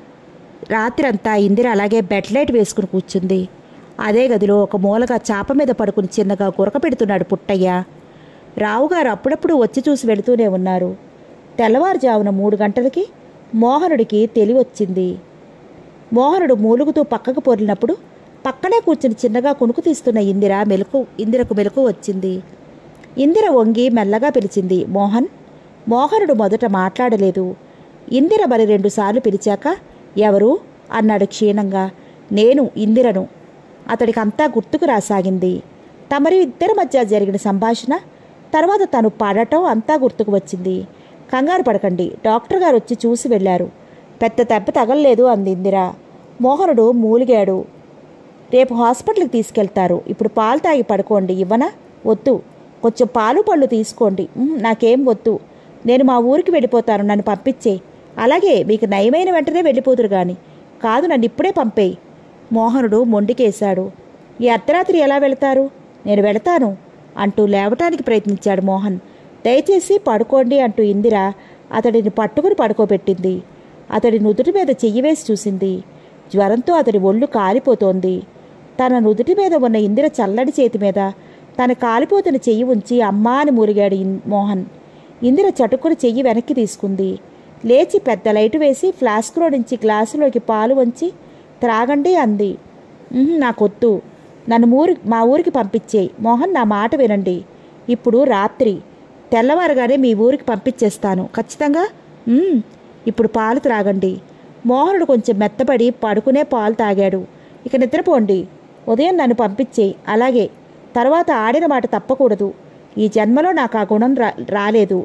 రాత్రంతా ఇందిర అలాగే బెడ్ లైట్ వేసుకుని కూర్చుంది అదే గదిలో ఒక మూలగా చాప మీద పడుకుని చిన్నగా గురక పెడుతున్నాడు పుట్టయ్య రావుగారు అప్పుడప్పుడు వచ్చి చూసి వెళుతూనే ఉన్నారు తెల్లవారుజామున మూడు గంటలకి మోహనుడికి తెలివొచ్చింది మోహనుడు మూలుగుతూ పక్కకు పొరిలినప్పుడు పక్కనే కూర్చుని చిన్నగా కునుకు తీస్తున్న ఇందిర మెలకు ఇందిరకు మెలకు వచ్చింది ఇందిర వంగి మెల్లగా పిలిచింది మోహన్ మోహనుడు మొదట మాట్లాడలేదు ఇందిర మరి రెండుసార్లు పిలిచాక ఎవరు అన్నాడు క్షీణంగా నేను ఇందిరను అతడికి అంతా గుర్తుకు రాసాగింది తమరి ఇద్దరి మధ్య జరిగిన సంభాషణ తర్వాత తను పాడటం అంతా గుర్తుకు వచ్చింది కంగారు పడకండి డాక్టర్ గారు వచ్చి చూసి వెళ్ళారు పెద్ద దెబ్బ తగలలేదు అంది ఇందిర మోహనుడు మూలిగాడు రేపు హాస్పిటల్కి తీసుకెళ్తారు ఇప్పుడు పాలు తాగి పడుకోండి ఇవ్వనా వద్దు కొంచెం పాలు పళ్ళు తీసుకోండి "ఉమ్, నాకేం వద్దు నేను మా ఊరికి వెళ్ళిపోతాను నన్ను పంపించే అలాగే మీకు నయమైన వెంటనే వెళ్ళిపోతురు గాని కాదు నన్ను ఇప్పుడే పంపేయి మోహనుడు మొండికేశాడు ఈ అర్ధరాత్రి ఎలా వెళతారు నేను వెళతాను అంటూ లేవటానికి ప్రయత్నించాడు మోహన్ దయచేసి పడుకోండి అంటూ ఇందిర అతడిని పట్టుకుని పడుకోబెట్టింది అతడి నుదుటి మీద చెయ్యి వేసి చూసింది జ్వరంతో అతడి ఒళ్ళు కాలిపోతోంది తన నుదుటి మీద ఉన్న ఇందిర చల్లడి చేతి మీద తన కాలిపోతున్న చెయ్యి ఉంచి అమ్మా అని మూలిగాడు ఇన్- మోహన్ ఇందిర చటుక్కుని చెయ్యి వెనక్కి తీసుకుంది లేచి పెద్ద లైటు వేసి ఫ్లాస్క్లో నుంచి గ్లాసులోకి పాలు వంచి త్రాగండి అంది "ఉహుం, నాకొద్దు నన్ను ఊరి మా ఊరికి పంపించేయి మోహన్ నా మాట వినండి ఇప్పుడు రాత్రి తెల్లవారుగానే మీ ఊరికి పంపించేస్తాను ఖచ్చితంగా "ఉమ్, ఇప్పుడు పాలు త్రాగండి మోహనుడు కొంచెం మెత్తపడి పడుకునే పాలు తాగాడు ఇక నిద్రపోండి ఉదయం నన్ను పంపించేయి అలాగే తర్వాత ఆడిన మాట తప్పకూడదు ఈ జన్మలో నాకు ఆ గుణం రా రాలేదు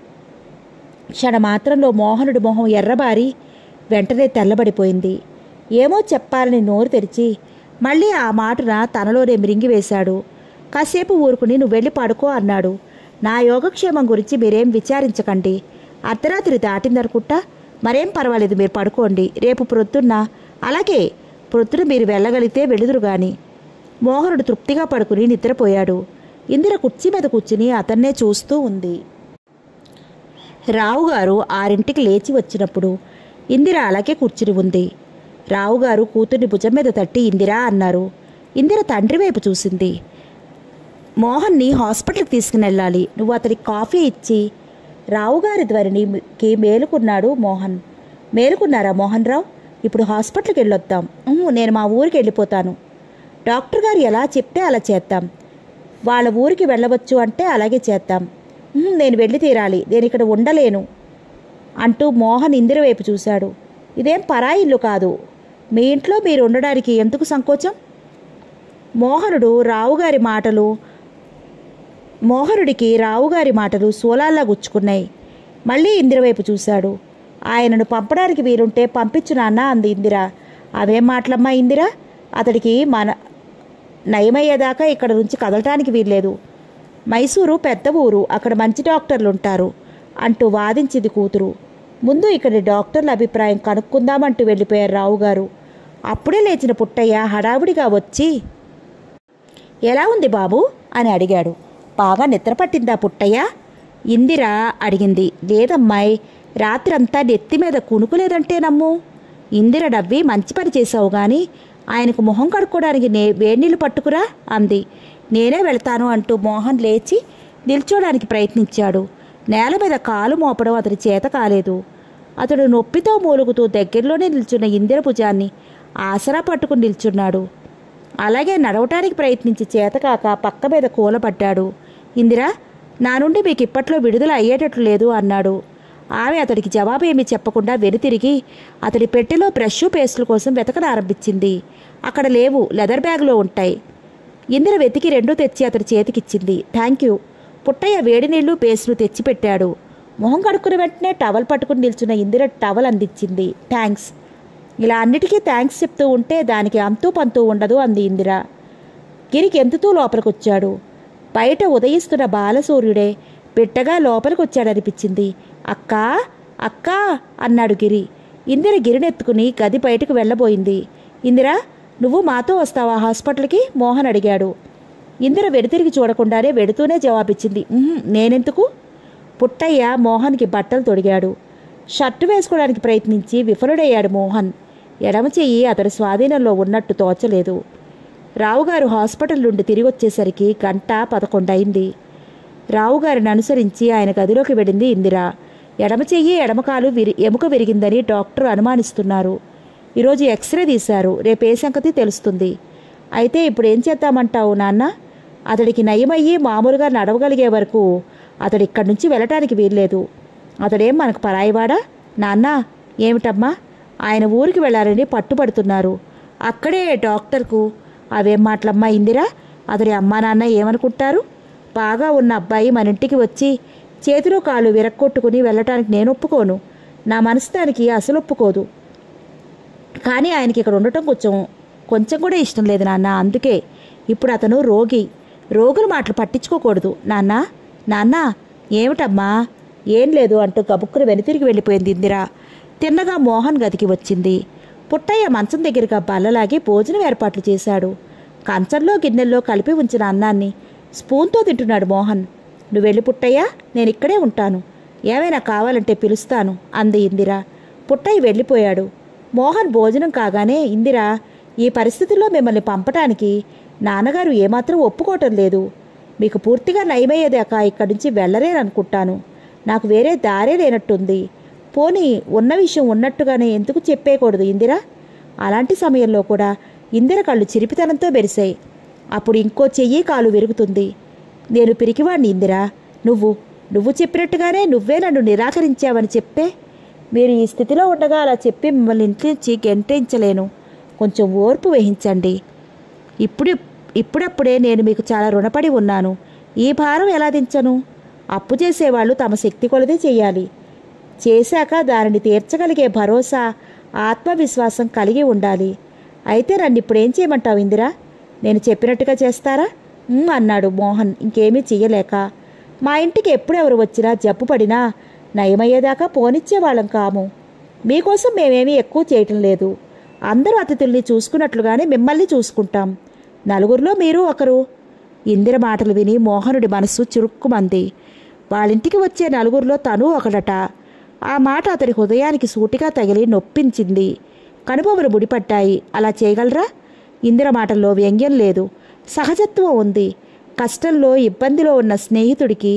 క్షణమాత్రంలో మోహనుడి మొహం ఎర్రబారి వెంటనే తెల్లబడిపోయింది ఏమో చెప్పాలని నోరు తెరిచి మళ్ళీ ఆ మాటన తనలోనే మిరింగివేశాడు కాసేపు ఊరుకుని నువ్వు వెళ్ళి పడుకో అన్నాడు నా యోగక్షేమం గురించి మీరేం విచారించకండి అర్ధరాత్రి దాటిందనుకుంటా మరేం పర్వాలేదు మీరు పడుకోండి రేపు ప్రొద్దున్న అలాగే ప్రొద్దున మీరు వెళ్ళగలిగితే వెళుదురు గాని మోహనుడు తృప్తిగా పడుకుని నిద్రపోయాడు ఇందిర కుర్చీ మీద కూర్చుని అతన్నే చూస్తూ ఉంది రావుగారు ఆరింటికి లేచి వచ్చినప్పుడు ఇందిర అలాగే కూర్చుని ఉంది రావుగారు కూతుర్ని భుజం మీద తట్టి ఇందిరా అన్నారు ఇందిర తండ్రి వైపు చూసింది మోహన్ని హాస్పిటల్కి తీసుకుని వెళ్ళాలి నువ్వు అతనికి కాఫీ ఇచ్చి రావుగారి ధ్వనికి మేలుకున్నాడు మోహన్ మేలుకున్నారా మోహన్ రావు ఇప్పుడు హాస్పిటల్కి వెళ్ళొద్దాం "ఉహు, నేను మా ఊరికి వెళ్ళిపోతాను డాక్టర్ గారు ఎలా చెప్తే అలా చేద్దాం వాళ్ళ ఊరికి వెళ్ళవచ్చు అంటే అలాగే చేద్దాం "ఉహు, నేను వెళ్ళి తీరాలి నేను ఇక్కడ ఉండలేను అంటూ మోహన్ ఇందిర వైపు చూశాడు ఇదేం పరాయి ఇల్లు కాదు మీ ఇంట్లో మీరు ఉండడానికి ఎందుకు సంకోచం మోహనుడు రావుగారి మాటలు మోహనుడికి రావుగారి మాటలు సోలాల్లా గుచ్చుకున్నాయి మళ్ళీ ఇందిర వైపు చూశాడు ఆయనను పంపడానికి వీలుంటే పంపించు నాన్న అంది ఇందిర అవేం మాటలమ్మా ఇందిర అతడికి మన నయమయ్యేదాకా ఇక్కడ నుంచి కదలటానికి వీల్లేదు మైసూరు పెద్ద ఊరు అక్కడ మంచి డాక్టర్లు ఉంటారు అంటూ వాదించింది కూతురు ముందు ఇక్కడి డాక్టర్ల అభిప్రాయం కనుక్కుందామంటూ వెళ్ళిపోయారు రావుగారు అప్పుడే లేచిన పుట్టయ్య హడావుడిగా వచ్చి ఎలా ఉంది బాబు అని అడిగాడు బాగా నిద్రపట్టిందా పుట్టయ్య ఇందిర అడిగింది లేదమ్మాయి రాత్రంతా నెత్తి మీద కునుకులేదంటే నమ్ము ఇందిర నవ్వి మంచి పని చేశావు గాని ఆయనకు మొహం కడుక్కోవడానికి నే వేడినీళ్ళు పట్టుకురా అంది నేనే వెళ్తాను అంటూ మోహన్ లేచి నిల్చోడానికి ప్రయత్నించాడు నేల మీద కాలు మోపడం అతని చేత కాలేదు అతడు నొప్పితో మూలుగుతూ దగ్గరలోనే నిల్చున్న ఇందిర భుజాన్ని ఆసరా పట్టుకుని నిల్చున్నాడు అలాగే నడవటానికి ప్రయత్నించి చేతకాక పక్క మీద కూలబడ్డాడు ఇందిరా నా నుండి మీకు ఇప్పట్లో విడుదల అయ్యేటట్లు లేదు అన్నాడు ఆమె అతడికి జవాబు ఏమీ చెప్పకుండా వెనుతిరిగి అతడి పెట్టెలో బ్రష్ పేస్టుల కోసం వెతకనారంభించింది అక్కడ లేవు లెదర్ బ్యాగ్లో ఉంటాయి ఇందిర వెతికి రెండూ తెచ్చి అతడి చేతికిచ్చింది థ్యాంక్ యూ పుట్టయ్య వేడి నీళ్లు పేస్టులు తెచ్చిపెట్టాడు మొహం కడుక్కున్న వెంటనే టవల్ పట్టుకుని నిల్చున్న ఇందిర టవల్ అందించింది థ్యాంక్స్ ఇలా అన్నిటికీ థ్యాంక్స్ చెప్తూ ఉంటే దానికి అంతూ పంతూ ఉండదు అంది ఇందిర గిరికి ఎంతుతూ లోపలికొచ్చాడు బయట ఉదయిస్తున్న బాలసూర్యుడే బిట్టగా లోపలికొచ్చాడనిపించింది అక్కా అక్కా అన్నాడు గిరి ఇందిర గిరినెత్తుకుని గది బయటకు వెళ్ళబోయింది ఇందిరా నువ్వు మాతో వస్తావా హాస్పిటల్కి మోహన్ అడిగాడు ఇందిర వెనుతిరిగి చూడకుండానే వెడుతూనే జవాబిచ్చింది "ఉహుం, నేనెందుకు పుట్టయ్య మోహన్కి బట్టలు తొడిగాడు షర్టు వేసుకోవడానికి ప్రయత్నించి విఫలుడయ్యాడు మోహన్ ఎడమ చెయ్యి అతడి స్వాధీనంలో ఉన్నట్టు తోచలేదు రావుగారు హాస్పిటల్ నుండి తిరిగి వచ్చేసరికి గంట పదకొండయింది రావుగారిని అనుసరించి ఆయన గదిలోకి వెళ్ళింది ఇందిర ఎడమ చెయ్యి ఎడమకాలు విరి ఎముక విరిగిందని డాక్టర్ అనుమానిస్తున్నారు ఈరోజు ఎక్స్రే తీశారు రేపు ఏ సంగతి తెలుస్తుంది అయితే ఇప్పుడు ఏం చేద్దామంటావు నాన్న అతడికి నయమయ్యి మామూలుగా నడవగలిగే వరకు అతడు ఇక్కడి నుంచి వెళ్ళటానికి వీల్లేదు అతడేం మనకు పరాయివాడా నాన్న ఏమిటమ్మా ఆయన ఊరికి వెళ్ళాలని పట్టుబడుతున్నారు అక్కడే డాక్టర్కు అవేం మాటలమ్మా ఇందిరా అతడి అమ్మా నాన్న ఏమనుకుంటారు బాగా ఉన్న అబ్బాయి మన ఇంటికి వచ్చి చేతిలో కాళ్ళు విరక్కొట్టుకుని వెళ్ళటానికి నేను ఒప్పుకోను నా మనసు దానికి అసలు ఒప్పుకోదు కానీ ఆయనకి ఇక్కడ ఉండటం కొంచెం కొంచెం కూడా ఇష్టం లేదు నాన్న అందుకే ఇప్పుడు అతను రోగి రోగుల మాటలు పట్టించుకోకూడదు నాన్న నాన్న ఏమిటమ్మా ఏం లేదు అంటూ గబుక్కులు వెనుతిరిగి వెళ్ళిపోయింది ఇందిర తిన్నగా మోహన్ గదికి వచ్చింది పుట్టయ్య మంచం దగ్గరగా బల్లలాగి భోజనం ఏర్పాట్లు చేశాడు కంచంలో గిన్నెల్లో కలిపి ఉంచిన అన్నాన్ని స్పూన్తో తింటున్నాడు మోహన్ నువ్వు వెళ్ళి పుట్టయ్య నేను ఇక్కడే ఉంటాను ఏమైనా కావాలంటే పిలుస్తాను అంది ఇందిర పుట్టయ్య వెళ్ళిపోయాడు మోహన్ భోజనం కాగానే ఇందిర ఈ పరిస్థితుల్లో మిమ్మల్ని పంపటానికి నాన్నగారు ఏమాత్రం ఒప్పుకోవటం లేదు మీకు పూర్తిగా నయమయ్యేదాకా ఇక్కడి నుంచి వెళ్ళలేననుకుంటాను నాకు వేరే దారే లేనట్టుంది పోనీ ఉన్న విషయం ఉన్నట్టుగానే ఎందుకు చెప్పేయకూడదు ఇందిరా అలాంటి సమయంలో కూడా ఇందిర కళ్ళు చిరిపితనంతో బెరిశాయి అప్పుడు ఇంకో చెయ్యి కాలు విరుగుతుంది నేను పిరికివాణ్ణి ఇందిరా నువ్వు నువ్వు చెప్పినట్టుగానే నువ్వే నన్ను నిరాకరించావని చెప్పే మీరు ఈ స్థితిలో ఉండగా అలా చెప్పి మిమ్మల్ని ఇంటి నుంచి గెంటించలేను కొంచెం ఓర్పు వహించండి ఇప్పుడు ఇప్పుడప్పుడే నేను మీకు చాలా రుణపడి ఉన్నాను ఈ భారం ఎలా దించను అప్పు చేసేవాళ్ళు తమ శక్తి కొలదే చేయాలి చేశాక దానిని తీర్చగలిగే భరోసా ఆత్మవిశ్వాసం కలిగి ఉండాలి అయితే నన్ను ఇప్పుడు ఏం చేయమంటావు ఇందిరా నేను చెప్పినట్టుగా చేస్తారా "ఉమ్" అన్నాడు మోహన్ ఇంకేమీ చెయ్యలేక మా ఇంటికి ఎప్పుడెవరు వచ్చినా జబ్బు పడినా నయమయ్యేదాకా పోనిచ్చేవాళ్ళం కాము మీకోసం మేమేమీ ఎక్కువ చేయటం లేదు అందరూ అతిథుల్ని చూసుకున్నట్లుగానే మిమ్మల్ని చూసుకుంటాం నలుగురిలో మీరు ఒకరు ఇందిర మాటలు విని మోహనుడి మనస్సు చురుక్కుమంది వాళ్ళింటికి వచ్చే నలుగురిలో తను ఒకడట ఆ మాట అతడి హృదయానికి సూటిగా తగిలి నొప్పించింది కనుబొమ్మలు ముడిపట్టాయి అలా చేయగలరా ఇందిర మాటల్లో వ్యంగ్యం లేదు సహజత్వం ఉంది కష్టంలో ఇబ్బందిలో ఉన్న స్నేహితుడికి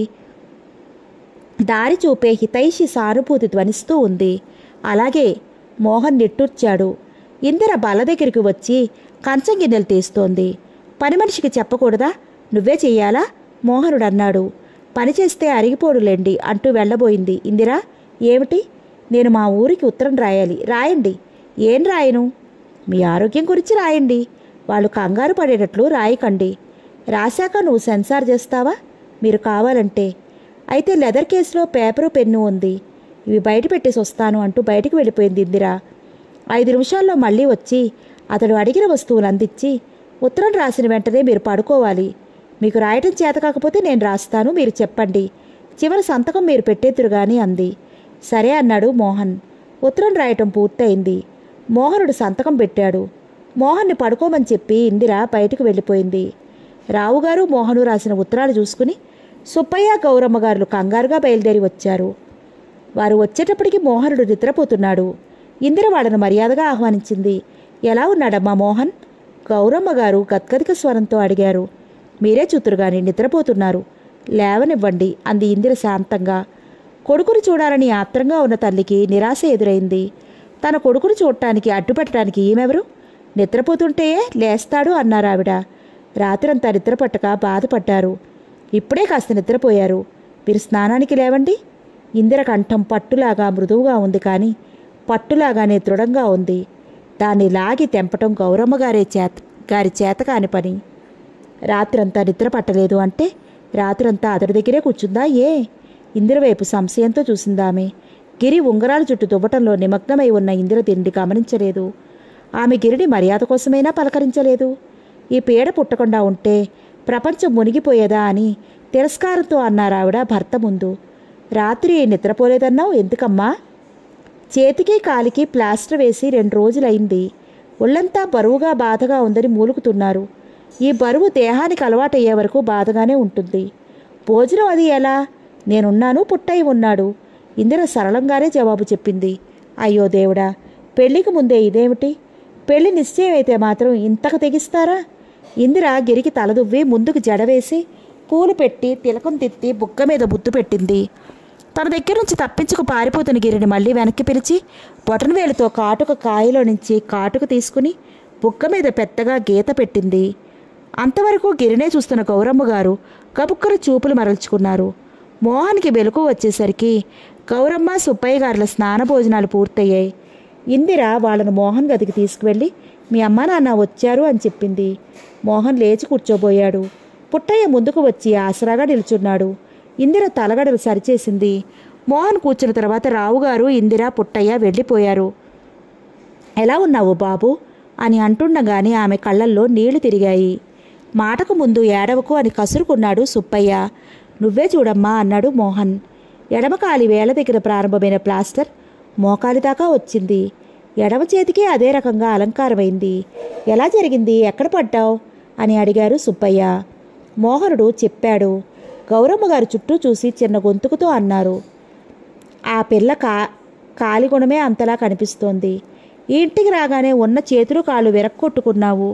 దారి చూపే హితైషి సానుభూతి ధ్వనిస్తూ ఉంది అలాగే మోహన్ నిట్టూర్చాడు ఇందిర బల్ల దగ్గరికి వచ్చి కంచం గిన్నెలు తీస్తోంది పని మనిషికి చెప్పకూడదా నువ్వే చెయ్యాలా మోహనుడు అన్నాడు పని చేస్తే అరిగిపోడులేండి అంటూ వెళ్ళబోయింది ఇందిరా ఏమిటి నేను మా ఊరికి ఉత్తరం రాయాలి రాయండి ఏం రాయను మీ ఆరోగ్యం గురించి రాయండి వాళ్ళు కంగారు పడేటట్లు రాయకండి రాశాక నువ్వు సెన్సార్ చేస్తావా మీరు కావాలంటే అయితే లెదర్ కేసులో పేపరు పెన్ను ఉంది ఇవి బయట పెట్టేసి వస్తాను అంటూ బయటికి వెళ్ళిపోయింది ఇందిరా ఐదు నిమిషాల్లో మళ్ళీ వచ్చి అతడు అడిగిన వస్తువులు అందించి ఉత్తరం రాసిన వెంటనే మీరు పడుకోవాలి మీకు రాయటం చేత కాకపోతే నేను రాస్తాను మీరు చెప్పండి చివరి సంతకం మీరు పెట్టేద్దురు గాని అంది సరే అన్నాడు మోహన్ ఉత్తరం రాయటం పూర్తయింది మోహనుడు సంతకం పెట్టాడు మోహన్ని పడుకోమని చెప్పి ఇందిర బయటకు వెళ్ళిపోయింది రావుగారు మోహను రాసిన ఉత్తరాలు చూసుకుని సుబ్బయ్య గౌరమ్మ గారులు కంగారుగా బయలుదేరి వచ్చారు వారు వచ్చేటప్పటికి మోహనుడు నిద్రపోతున్నాడు ఇందిర వాళ్ళను మర్యాదగా ఆహ్వానించింది ఎలా ఉన్నాడమ్మా మోహన్ గౌరమ్మ గారు గద్గదిక స్వరంతో అడిగారు మీరే చూతురు గాని నిద్రపోతున్నారు లేవనివ్వండి అంది ఇందిర శాంతంగా కొడుకుని చూడాలని ఆత్రంగా ఉన్న తల్లికి నిరాశ ఎదురైంది తన కొడుకుని చూడటానికి అడ్డుపెట్టడానికి ఈమెవరు నిద్రపోతుంటే లేస్తాడు అన్నారు ఆవిడ రాత్రంతా నిద్రపట్టక బాధపడ్డారు ఇప్పుడే కాస్త నిద్రపోయారు మీరు స్నానానికి లేవండి ఇందిర కంఠం పట్టులాగా మృదువుగా ఉంది కానీ పట్టులాగానే దృఢంగా ఉంది దాన్ని లాగి తెంపటం గౌరమ్మ గారే చేత గారి చేత కాని పని రాత్రంతా నిద్ర పట్టలేదు అంటే రాత్రంతా అతడి దగ్గరే కూర్చుందా ఏ ఇందిర వైపు సంశయంతో చూసిందామె గిరి ఉంగరాల చుట్టూ దువ్వటంలో నిమగ్నమై ఉన్న ఇందిర తిండి గమనించలేదు ఆమె గిరిని మర్యాద కోసమైనా పలకరించలేదు ఈ పీడ పుట్టకుండా ఉంటే ప్రపంచం మునిగిపోయేదా అని తిరస్కారంతో అన్నారావిడ భర్త ముందు రాత్రి నిద్రపోలేదన్నావు ఎందుకమ్మా చేతికి కాలికి ప్లాస్టర్ వేసి రెండు రోజులైంది ఒళ్ళంతా బరువుగా బాధగా ఉందని మూలుగుతున్నారు ఈ బరువు దేహానికి అలవాటయ్యే వరకు బాధగానే ఉంటుంది భోజనం అది ఎలా నేనున్నాను పుట్టయ్య ఉన్నాడు ఇందిర సరళంగానే జవాబు చెప్పింది అయ్యో దేవుడా పెళ్లికి ముందే ఇదేమిటి పెళ్లి నిశ్చయం అయితే మాత్రం ఇంతకు తెగిస్తారా ఇందిర గిరికి తలదువ్వి ముందుకు జడవేసి పూలు పెట్టి తిలకం తిత్తి బుగ్గ మీద బుద్దు పెట్టింది తన దగ్గర నుంచి తప్పించుకు పారిపోతున్న గిరిని మళ్ళీ వెనక్కి పిలిచి బొటనవేలుతో కాటుక కాయలో నుంచి కాటుక తీసుకుని బుగ్గ మీద పెద్దగా గీత పెట్టింది అంతవరకు గిరినే చూస్తున్న గౌరమ్మ గారు కబుక్కర చూపులు మరల్చుకున్నారు మోహన్కి వెలుగు వచ్చేసరికి గౌరమ్మ సుబ్బయ్య గారుల స్నాన భోజనాలు పూర్తయ్యాయి ఇందిర వాళ్ళను మోహన్ గదికి తీసుకువెళ్ళి మీ అమ్మ నాన్న వచ్చారు అని చెప్పింది మోహన్ లేచి కూర్చోబోయాడు పుట్టయ్య ముందుకు వచ్చి ఆసరాగా నిల్చున్నాడు ఇందిర తలగడలు సరిచేసింది మోహన్ కూర్చున్న తర్వాత రావుగారు ఇందిర పుట్టయ్య వెళ్ళిపోయారు ఎలా ఉన్నావు బాబు అని అంటుండగానే ఆమె కళ్ళల్లో నీళ్లు తిరిగాయి మాటకు ముందు ఏడవకు అని కసురుకున్నాడు సుబ్బయ్య నువ్వే చూడమ్మా అన్నాడు మోహన్ ఎడమకాలి వేల దగ్గర ప్రారంభమైన ప్లాస్టర్ మోకాలి దాకా వచ్చింది ఎడమ చేతికి అదే రకంగా అలంకారమైంది ఎలా జరిగింది ఎక్కడ పడ్డావు అని అడిగారు సుబ్బయ్య మోహనుడు చెప్పాడు గౌరమ్మ గారు చుట్టూ చూసి చిన్న గొంతుకుతో అన్నారు ఆ పిల్ల కా కాలిగుణమే అంతలా కనిపిస్తోంది ఈ ఇంటికి రాగానే ఉన్న చేతులు కాళ్ళు విరక్కొట్టుకున్నావు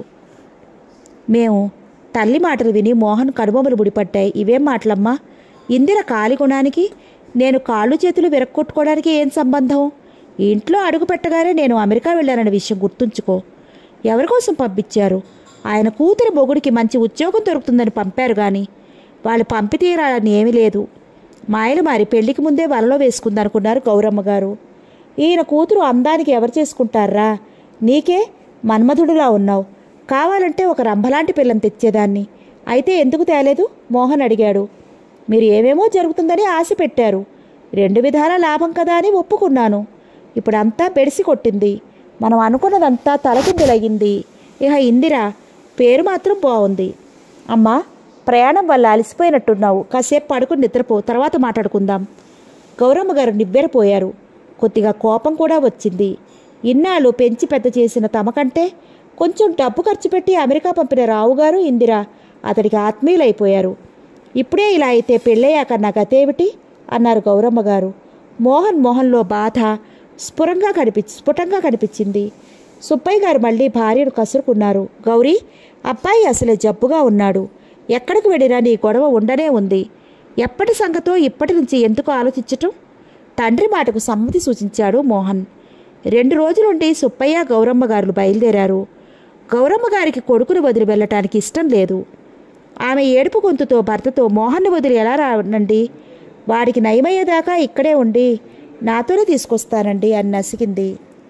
మేము తల్లి మాటలు విని మోహన్ కడుబొమ్మలు ముడిపట్టాయి ఇవేం మాటలమ్మా ఇందిర కాలిగుణానికి నేను కాళ్ళు చేతులు విరక్కొట్టుకోవడానికి ఏం సంబంధం ఈ ఇంట్లో అడుగు పెట్టగానే నేను అమెరికా వెళ్ళానన్న విషయం గుర్తుంచుకో ఎవరి కోసం పంపించారు ఆయన కూతురి మొగుడికి మంచి ఉద్యోగం దొరుకుతుందని పంపారు కానీ వాళ్ళు పంపి తీరాలని ఏమీ లేదు మాయలు మారి పెళ్లికి ముందే వలలో వేసుకుందనుకున్నారు గౌరమ్మ గారు ఈయన కూతురు అందానికి ఎవరు చేసుకుంటారా నీకే మన్మధుడులా ఉన్నావు కావాలంటే ఒక రంభలాంటి పిల్లని తెచ్చేదాన్ని అయితే ఎందుకు తేలేదు మోహన్ అడిగాడు మీరు ఏమేమో జరుగుతుందని ఆశ పెట్టారు రెండు విధాల లాభం కదా అని ఒప్పుకున్నాను ఇప్పుడంతా బెడిసి కొట్టింది మనం అనుకున్నదంతా తలకిందులయ్యింది ఇక ఇందిరా పేరు మాత్రం బాగుంది అమ్మా ప్రయాణం వల్ల అలసిపోయినట్టున్నావు కాసేపు పడుకుని నిద్రపో తర్వాత మాట్లాడుకుందాం గౌరమ్మ గారు నివ్వెరపోయారు కొద్దిగా కోపం కూడా వచ్చింది ఇన్నాళ్ళు పెంచి పెద్ద చేసిన తమకంటే కొంచెం డబ్బు ఖర్చు పెట్టి అమెరికా పంపిన రావుగారు ఇందిర అతడికి ఆత్మీయులైపోయారు ఇప్పుడే ఇలా అయితే పెళ్ళయ్యాక నా గతేమిటి అన్నారు గౌరమ్మ గారు మోహన్ మోహన్లో బాధ స్ఫురంగా కనిపి స్ఫుటంగా కనిపించింది సుబ్బయ్య గారు మళ్ళీ భార్యను కసురుకున్నారు గౌరీ అబ్బాయి అసలే జబ్బుగా ఉన్నాడు ఎక్కడికి వెళ్ళినా నీ గొడవ ఉండనే ఉంది ఎప్పటి సంగతో ఇప్పటి నుంచి ఎందుకు ఆలోచించటం తండ్రి మాటకు సమ్మతి సూచించాడు మోహన్ రెండు రోజులుండి సుబ్బయ్య గౌరమ్మ గారులు బయలుదేరారు గౌరమ్మ గారికి కొడుకుని వదిలి వెళ్ళటానికి ఇష్టం లేదు ఆమె ఏడుపు గొంతుతో భర్తతో మోహన్ని వదిలి ఎలా రానండి వాడికి నయమయ్యేదాకా ఇక్కడే ఉండి నాతోనే తీసుకొస్తానండి అని నసిగింది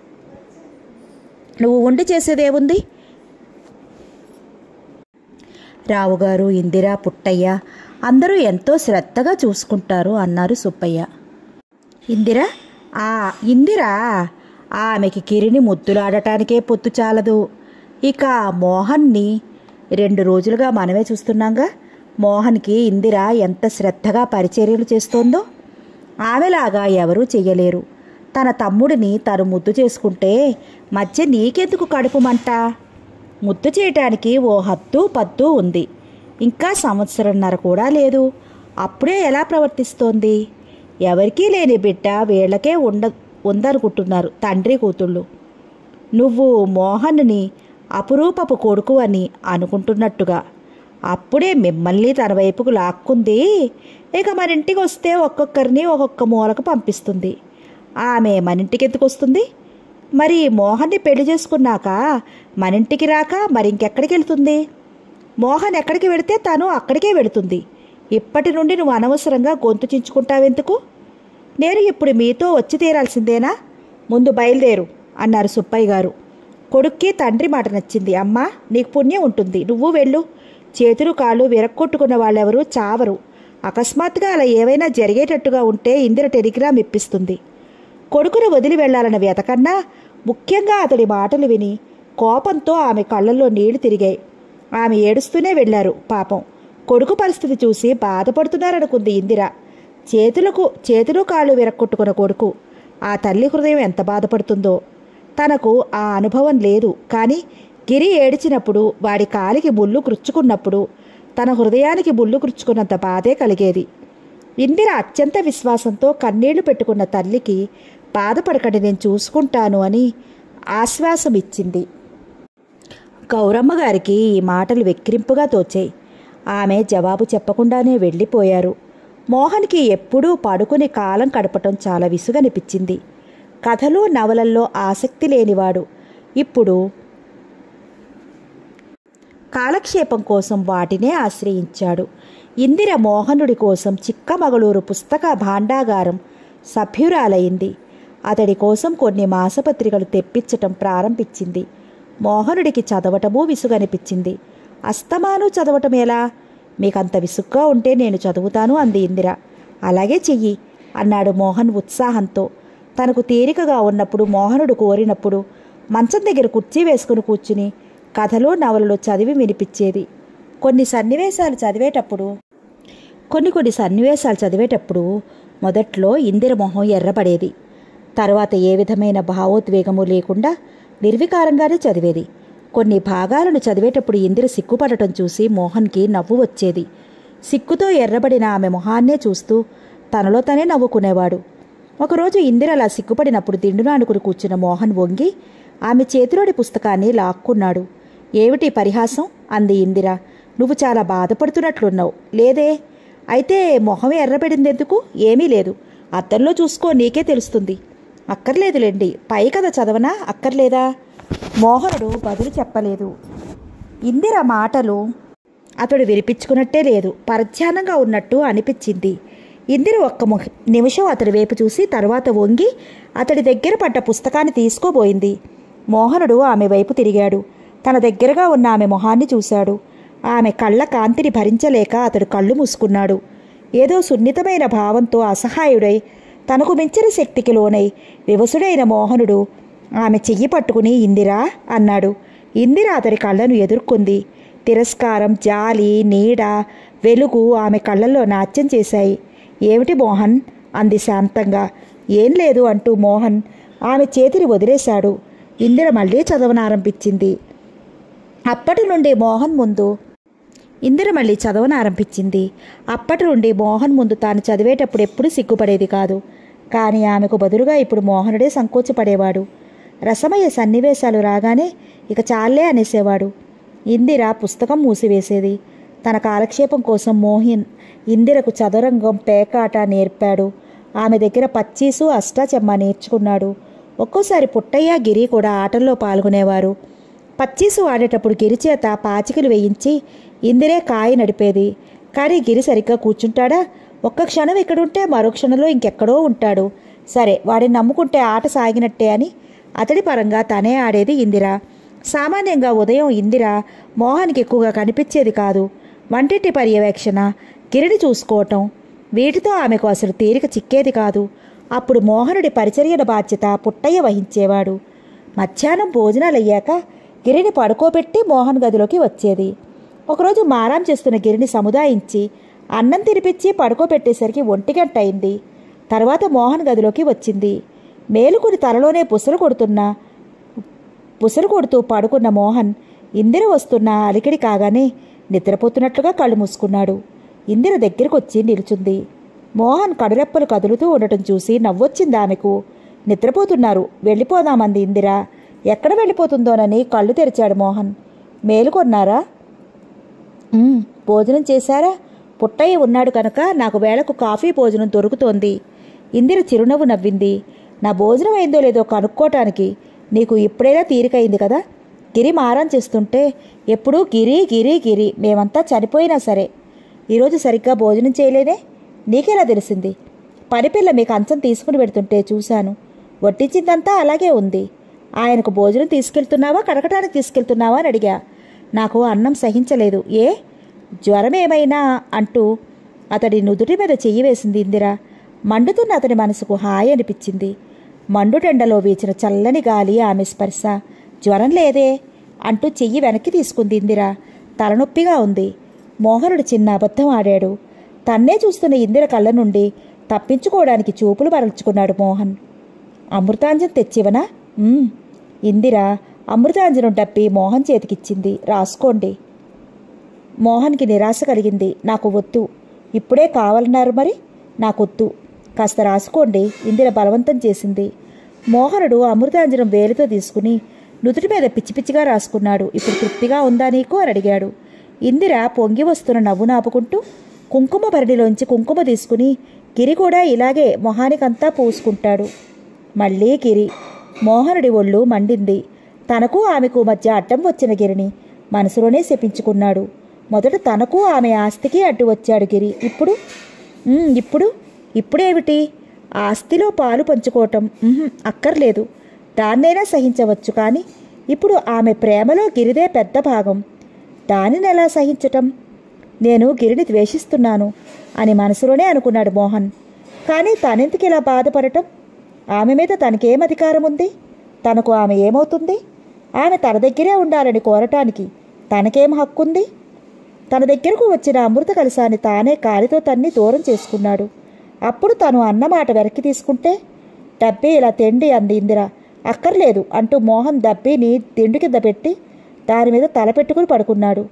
నువ్వు ఉండి చేసేదేముంది రావుగారు ఇందిరా పుట్టయ్య అందరూ ఎంతో శ్రద్ధగా చూసుకుంటారు అన్నారు సుబ్బయ్య ఇందిరా ఆ ఇందిరా ఆమెకి కిరిని ముద్దులాడటానికే పొత్తు చాలదు ఇక మోహన్ని రెండు రోజులుగా మనమే చూస్తున్నాంగా మోహన్కి ఇందిర ఎంత శ్రద్ధగా పరిచర్యలు చేస్తోందో ఆమెలాగా ఎవరూ చెయ్యలేరు తన తమ్ముడిని తను ముద్దు చేసుకుంటే మధ్య నీకెందుకు కడుపు మంట ముద్దు చేయటానికి ఓ హద్దు పద్దు ఉంది ఇంకా సంవత్సరంన్నర కూడా లేదు అప్పుడే ఎలా ప్రవర్తిస్తోంది ఎవరికీ లేని బిడ్డ వీళ్ళకే ఉండ ఉందనుకుంటున్నారు తండ్రి కూతుళ్ళు నువ్వు మోహన్ని అపురూపపు కొడుకు అని అనుకుంటున్నట్టుగా అప్పుడే మిమ్మల్ని తన వైపుకు లాక్కుంది ఇక మన ఇంటికి వస్తే ఒక్కొక్కరిని ఒక్కొక్క మూలకు పంపిస్తుంది ఆమె మన ఇంటికి ఎందుకు వస్తుంది మరి మోహన్ని పెళ్లి చేసుకున్నాక మన ఇంటికి రాక మరి ఇంకెక్కడికి వెళ్తుంది మోహన్ ఎక్కడికి వెళితే తను అక్కడికే వెళుతుంది ఇప్పటి నుండి నువ్వు అనవసరంగా గొంతు చించుకుంటావెందుకు నేను ఇప్పుడు మీతో వచ్చి తీరాల్సిందేనా ముందు బయలుదేరు అన్నారు సుబ్బయ్య గారు కొడుక్కి తండ్రి మాట నచ్చింది అమ్మా నీకు పుణ్యం ఉంటుంది నువ్వు వెళ్ళు చేతులు కాళ్ళు విరక్కొట్టుకున్న వాళ్ళెవరూ చావరు అకస్మాత్తుగా అలా ఏవైనా జరిగేటట్టుగా ఉంటే ఇందిర టెలిగ్రామ్ ఇప్పిస్తుంది కొడుకును వదిలి వెళ్లాలన్న వ్యతకన్నా ముఖ్యంగా అతడి మాటలు విని కోపంతో ఆమె కళ్ళల్లో నీళ్లు తిరిగాయి ఆమె ఏడుస్తూనే వెళ్లారు పాపం కొడుకు పరిస్థితి చూసి బాధపడుతున్నారనుకుంది ఇందిర చేతులకు చేతులు కాళ్ళు విరక్కొట్టుకున్న కొడుకు ఆ తల్లి హృదయం ఎంత బాధపడుతుందో తనకు ఆ అనుభవం లేదు కానీ గిరి ఏడిచినప్పుడు వాడి కాలికి ముళ్ళు కృచ్చుకున్నప్పుడు తన హృదయానికి ముళ్ళు కృచ్చుకున్నంత బాధే కలిగేది ఇందిర అత్యంత విశ్వాసంతో కన్నీళ్లు పెట్టుకున్న తల్లికి బాధపడకండి నేను చూసుకుంటాను అని ఆశ్వాసం ఇచ్చింది గౌరమ్మ గారికి ఈ మాటలు వెక్కిరింపుగా తోచాయి ఆమె జవాబు చెప్పకుండానే వెళ్ళిపోయారు మోహన్కి ఎప్పుడూ పడుకుని కాలం గడపటం చాలా విసుగనిపించింది కథలు నవలల్లో ఆసక్తి లేనివాడు ఇప్పుడు కాలక్షేపం కోసం వాటినే ఆశ్రయించాడు ఇందిర మోహనుడి కోసం చిక్కమగళూరు పుస్తక భాండాగారం సభ్యురాలైంది అతడి కోసం కొన్ని మాసపత్రికలు తెప్పించటం ప్రారంభించింది మోహనుడికి చదవటమూ విసుగనిపించింది అస్తమాను చదవటం ఎలా మీకంత విసుగ్గా ఉంటే నేను చదువుతాను అంది ఇందిర అలాగే చెయ్యి అన్నాడు మోహన్ ఉత్సాహంతో తనకు తీరికగా ఉన్నప్పుడు మోహనుడు కోరినప్పుడు మంచం దగ్గర కుర్చీ వేసుకుని కూర్చుని కథలు నవలలు చదివి వినిపించేది కొన్ని సన్నివేశాలు చదివేటప్పుడు కొన్ని కొన్ని సన్నివేశాలు చదివేటప్పుడు మొదట్లో ఇందిర మొహం ఎర్రపడేది తర్వాత ఏ విధమైన భావోద్వేగము లేకుండా నిర్వికారంగానే చదివేది కొన్ని భాగాలను చదివేటప్పుడు ఇందిర సిగ్గుపడటం చూసి మోహన్కి నవ్వు వచ్చేది సిగ్గుతో ఎర్రబడిన ఆమె మొహాన్నే చూస్తూ తనలో తనే నవ్వుకునేవాడు ఒకరోజు ఇందిర అలా సిగ్గుపడినప్పుడు దిండును అనుకుని కూర్చున్న మోహన్ వంగి ఆమె చేతిలోని పుస్తకాన్ని లాక్కున్నాడు ఏమిటి పరిహాసం అంది ఇందిర నువ్వు చాలా బాధపడుతున్నట్లున్నావు లేదే అయితే మొహం ఎర్రబడిందెందుకు ఏమీ లేదు అద్దంలో చూసుకో నీకే తెలుస్తుంది అక్కర్లేదులేండి పై కథ చదవనా అక్కర్లేదా మోహనుడు బదులు చెప్పలేదు ఇందిర మాటలు అతడు వినిపించుకున్నట్టే లేదు పరధ్యానంగా ఉన్నట్టు అనిపించింది ఇందిర ఒక్క మొహ నిమిషం అతడి వైపు చూసి తర్వాత వంగి అతడి దగ్గర పడ్డ పుస్తకాన్ని తీసుకోబోయింది మోహనుడు ఆమె వైపు తిరిగాడు తన దగ్గరగా ఉన్న ఆమె మొహాన్ని చూశాడు ఆమె కళ్ళ కాంతిని భరించలేక అతడు కళ్ళు మూసుకున్నాడు ఏదో సున్నితమైన భావంతో అసహాయుడై తనకు మించిన శక్తికి లోనై వివసుడైన మోహనుడు ఆమె చెయ్యి పట్టుకుని ఇందిరా అన్నాడు ఇందిర అతడి కళ్ళను ఎదుర్కొంది తిరస్కారం జాలి నీడ వెలుగు ఆమె కళ్ళల్లో నాట్యం చేశాయి ఏమిటి మోహన్ అంది శాంతంగా ఏం లేదు అంటూ మోహన్ ఆమె చేతిని వదిలేశాడు ఇందిర మళ్ళీ చదవనారంభించింది అప్పటి నుండి మోహన్ ముందు ఇందిర మళ్ళీ చదవనారంభించింది అప్పటి నుండి మోహన్ ముందు తాను చదివేటప్పుడు ఎప్పుడూ సిగ్గుపడేది కాదు కానీ ఆమెకు బదులుగా ఇప్పుడు మోహనుడే సంకోచపడేవాడు రసమయ సన్నివేశాలు రాగానే ఇక చాలే అనేసేవాడు ఇందిర పుస్తకం మూసివేసేది తన కాలక్షేపం కోసం మోహిన్ ఇందిరకు చదరంగం పేకాట నేర్పాడు ఆమె దగ్గర పచ్చీసు అష్టాచెమ్మ నేర్చుకున్నాడు ఒక్కోసారి పుట్టయ్య గిరి కూడా ఆటల్లో పాల్గొనేవారు పచ్చీసు ఆడేటప్పుడు గిరి చేత పాచికలు వేయించి ఇందిరే కాయ నడిపేది కానీ గిరి సరిగ్గా కూర్చుంటాడా ఒక్క క్షణం ఇక్కడుంటే మరో క్షణంలో ఇంకెక్కడో ఉంటాడు సరే వాడిని నమ్ముకుంటే ఆట సాగినట్టే అని అతడి పరంగా తనే ఆడేది ఇందిర సామాన్యంగా ఉదయం ఇందిర మోహన్కి ఎక్కువగా కనిపించేది కాదు వంటింటి పర్యవేక్షణ గిరిని చూసుకోవటం వీటితో ఆమెకు అసలు తీరిక చిక్కేది కాదు అప్పుడు మోహనుడి పరిచర్యల బాధ్యత పుట్టయ్య వహించేవాడు మధ్యాహ్నం భోజనాలయ్యాక గిరిని పడుకోబెట్టి మోహన్ గదిలోకి వచ్చేది ఒకరోజు మారాం చేస్తున్న గిరిని సముదాయించి అన్నం తినిపించి పడుకోబెట్టేసరికి ఒంటి గంట అయింది తర్వాత మోహన్ గదిలోకి వచ్చింది మేలుకుని తలలోనే పుసలు కొడుతున్నా పుసలు కొడుతూ పడుకున్న మోహన్ ఇందిర వస్తున్న అలికిడి కాగానే నిద్రపోతున్నట్లుగా కళ్ళు మూసుకున్నాడు ఇందిర దగ్గరకు వచ్చి నిలుచుంది మోహన్ కడురెప్పలు కదులుతూ ఉండటం చూసి నవ్వొచ్చింది ఆమెకు నిద్రపోతున్నారు వెళ్ళిపోదామంది ఇందిర ఎక్కడ వెళ్ళిపోతుందోనని కళ్ళు తెరిచాడు మోహన్ మేలుకొన్నారా "ఉమ్, భోజనం చేశారా పుట్టయ్య ఉన్నాడు కనుక నాకు వేళకు కాఫీ భోజనం దొరుకుతోంది ఇందిర చిరునవ్వు నవ్వింది నా భోజనం అయిందో లేదో కనుక్కోటానికి నీకు ఇప్పుడైనా తీరికైంది కదా గిరి మారం చేస్తుంటే ఎప్పుడూ గిరి గిరి గిరి మేమంతా చనిపోయినా సరే ఈరోజు సరిగ్గా భోజనం చేయలేదే నీకెలా తెలిసింది పనిపిల్ల మీ కంచం తీసుకుని పెడుతుంటే చూశాను వడ్డించిందంతా అలాగే ఉంది ఆయనకు భోజనం తీసుకెళ్తున్నావా కడకటానికి తీసుకెళ్తున్నావా అని అడిగా నాకు అన్నం సహించలేదు ఏ జ్వరం ఏమైనా అంటూ అతడి నుదుటి మీద చెయ్యి వేసింది ఇందిర మండుతున్న అతని మనసుకు హాయి అనిపించింది మండుటెండలో వీచిన చల్లని గాలి ఆమె స్పర్శ జ్వరం లేదే అంటూ చెయ్యి వెనక్కి తీసుకుంది ఇందిర తలనొప్పిగా ఉంది మోహనుడు చిన్న అబద్ధం ఆడాడు తన్నే చూస్తున్న ఇందిర కళ్ళ నుండి తప్పించుకోవడానికి చూపులు మరల్చుకున్నాడు మోహన్ అమృతాంజన్ తెచ్చివనా "ఉమ్." ఇందిర అమృతాంజనం డప్పి మోహన్ చేతికిచ్చింది రాసుకోండి మోహన్కి నిరాశ కలిగింది నాకు వద్దు ఇప్పుడే కావాలన్నారు మరి నాకొద్దు కాస్త రాసుకోండి ఇందిర బలవంతం చేసింది మోహనుడు అమృతాంజనం వేలితో తీసుకుని నుదుటి మీద పిచ్చి పిచ్చిగా రాసుకున్నాడు ఇప్పుడు తృప్తిగా ఉందా నీకు అని అడిగాడు ఇందిర పొంగి వస్తున్న నవ్వు నాపుకుంటూ కుంకుమ భరణిలోంచి కుంకుమ తీసుకుని గిరి కూడా ఇలాగే మొహానికంతా పూసుకుంటాడు మళ్ళీ గిరి మోహనుడి ఒళ్ళు మండింది తనకు ఆమెకు మధ్య అడ్డం వచ్చిన గిరిని మనసులోనే శపించుకున్నాడు మొదట తనకు ఆమె ఆస్తికి అడ్డు వచ్చాడు గిరి ఇప్పుడు "ఉమ్, ఇప్పుడు ఇప్పుడేమిటి ఆస్తిలో పాలు పంచుకోవటం ఉహుం, అక్కర్లేదు దాన్నైనా సహించవచ్చు కానీ ఇప్పుడు ఆమె ప్రేమలో గిరిదే పెద్ద భాగం దానిని ఎలా సహించటం నేను గిరిని ద్వేషిస్తున్నాను అని మనసులోనే అనుకున్నాడు మోహన్ కానీ తనెందుకు ఇలా బాధపడటం ఆమె మీద తనకేం అధికారం ఉంది తనకు ఆమె ఏమవుతుంది ఆమె తన దగ్గరే ఉండాలని కోరటానికి తనకేం హక్కుంది తన దగ్గరకు వచ్చిన అమృత కలశాన్ని తానే కాలితో తన్ని దూరం చేసుకున్నాడు అప్పుడు తను అన్నమాట వెనక్కి తీసుకుంటే డబ్బీ ఇలా తెండి అంది ఇందిర అక్కర్లేదు అంటూ మోహన్ దబ్బీని దిండు కింద పెట్టి దాని మీద తల పెట్టుకుని పడుకున్నాడు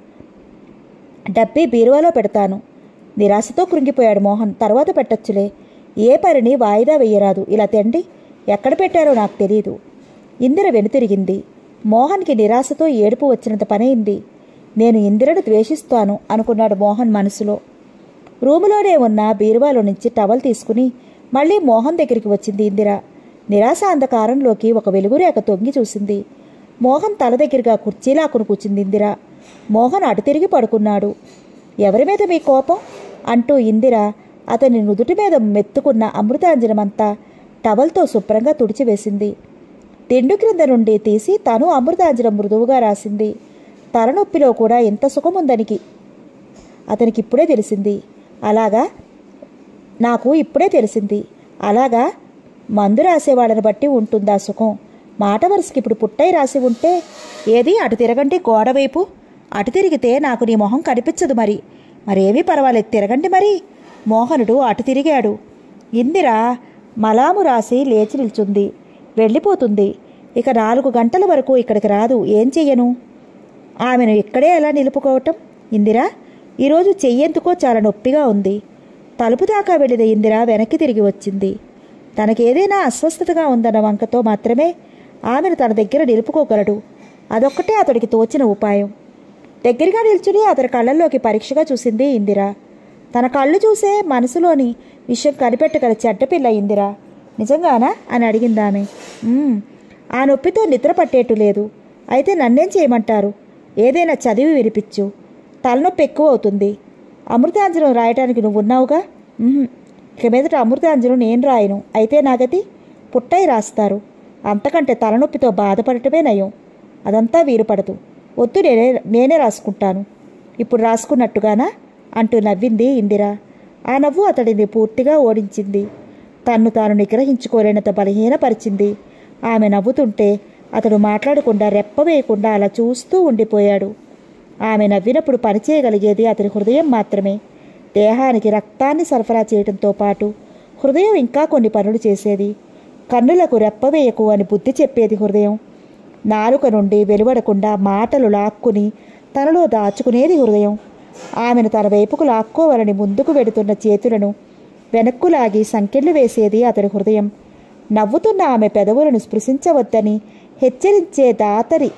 డబ్బీ బీరువాలో పెడతాను నిరాశతో కృంగిపోయాడు మోహన్ తర్వాత పెట్టొచ్చులే ఏ పనిని వాయిదా వెయ్యరాదు ఇలా తెండి ఎక్కడ పెట్టారో నాకు తెలియదు ఇందిర వెనుతిరిగింది మోహన్కి నిరాశతో ఏడుపు వచ్చినంత పనైంది నేను ఇందిరను ద్వేషిస్తాను అనుకున్నాడు మోహన్ మనసులో రూములోనే ఉన్న బీరువాలో నుంచి టవల్ తీసుకుని మళ్ళీ మోహన్ దగ్గరికి వచ్చింది ఇందిర నిరాశ అంధకారంలోకి ఒక వెలుగురేఖ తొంగి చూసింది మోహన్ తల దగ్గరగా కుర్చీలాకును కూర్చుంది ఇందిర మోహన్ అటు తిరిగి పడుకున్నాడు ఎవరి మీద మీ కోపం అంటూ ఇందిర అతని నుదుటి మీద మెత్తుకున్న అమృతాంజనమంతా టవల్తో శుభ్రంగా తుడిచివేసింది తిండు క్రింద నుండి తీసి తను అమృతాంజనం మృదువుగా రాసింది తలనొప్పిలో కూడా ఎంత సుఖముందనికి అతనికి ఇప్పుడే తెలిసింది అలాగా నాకు ఇప్పుడే తెలిసింది అలాగా మందు రాసేవాళ్ళని బట్టి ఉంటుందా సుఖం మాట వరుసకి ఇప్పుడు పుట్టై రాసి ఉంటే ఏది అటు తిరగండి గోడ వైపు అటు తిరిగితే నాకు నీ మొహం కనిపించదు మరి మరేమీ పర్వాలేదు తిరగండి మరి మోహనుడు అటు తిరిగాడు ఇందిర మలాము రాసి లేచి నిల్చుంది వెళ్ళిపోతుంది ఇక నాలుగు గంటల వరకు ఇక్కడికి రాదు ఏం చెయ్యను ఆమెను ఇక్కడే ఎలా నిలుపుకోవటం ఇందిరా ఈరోజు చెయ్యేందుకో చాలా నొప్పిగా ఉంది తలుపు దాకా వెళ్ళిన ఇందిర వెనక్కి తిరిగి వచ్చింది తనకేదైనా అస్వస్థతగా ఉందన్న వంకతో మాత్రమే ఆమెను తన దగ్గర నిలుపుకోగలడు అదొక్కటే అతడికి తోచిన ఉపాయం దగ్గరగా నిల్చుని అతని కళ్ళల్లోకి పరీక్షగా చూసింది ఇందిర తన కళ్ళు చూసే మనసులోని విషయం కనిపెట్టగల చెడ్డపిల్ల ఇందిర నిజంగానా అని అడిగింది ఆమె "ఉమ్, ఆ నొప్పితో నిద్ర పట్టేట్టు లేదు అయితే నన్నేం చేయమంటారు ఏదైనా చదివి వినిపించు తలనొప్పి ఎక్కువ అవుతుంది అమృతాంజనం రాయటానికి నువ్వు ఉన్నావుగా "ఉహుం, ఇక మీదట అమృతాంజనం నేను రాయను అయితే నాగతి పుట్టై రాస్తారు అంతకంటే తలనొప్పితో బాధపడటమే నయం అదంతా వీలు పడదు వద్దు నేనే నేనే రాసుకుంటాను ఇప్పుడు రాసుకున్నట్టుగానా అంటూ నవ్వింది ఇందిర ఆ నవ్వు అతడిని పూర్తిగా ఓడించింది తన్ను తాను నిగ్రహించుకోలేనంత బలహీనపరిచింది ఆమె నవ్వుతుంటే అతడు మాట్లాడకుండా రెప్ప వేయకుండా అలా చూస్తూ ఉండిపోయాడు ఆమె నవ్వినప్పుడు పనిచేయగలిగేది అతని హృదయం మాత్రమే దేహానికి రక్తాన్ని సరఫరా చేయడంతో పాటు హృదయం ఇంకా కొన్ని పనులు చేసేది కన్నులకు రెప్పవేయకు అని బుద్ధి చెప్పేది హృదయం నాలుక నుండి వెలువడకుండా మాటలు లాక్కుని తనలో దాచుకునేది హృదయం ఆమెను తన వైపుకు లాక్కోవాలని ముందుకు వెడుతున్న చేతులను వెనక్కు లాగి సంకెళ్ళు వేసేది అతని హృదయం నవ్వుతున్న ఆమె పెదవులను స్పృశించవద్దని హెచ్చరించే దాతరి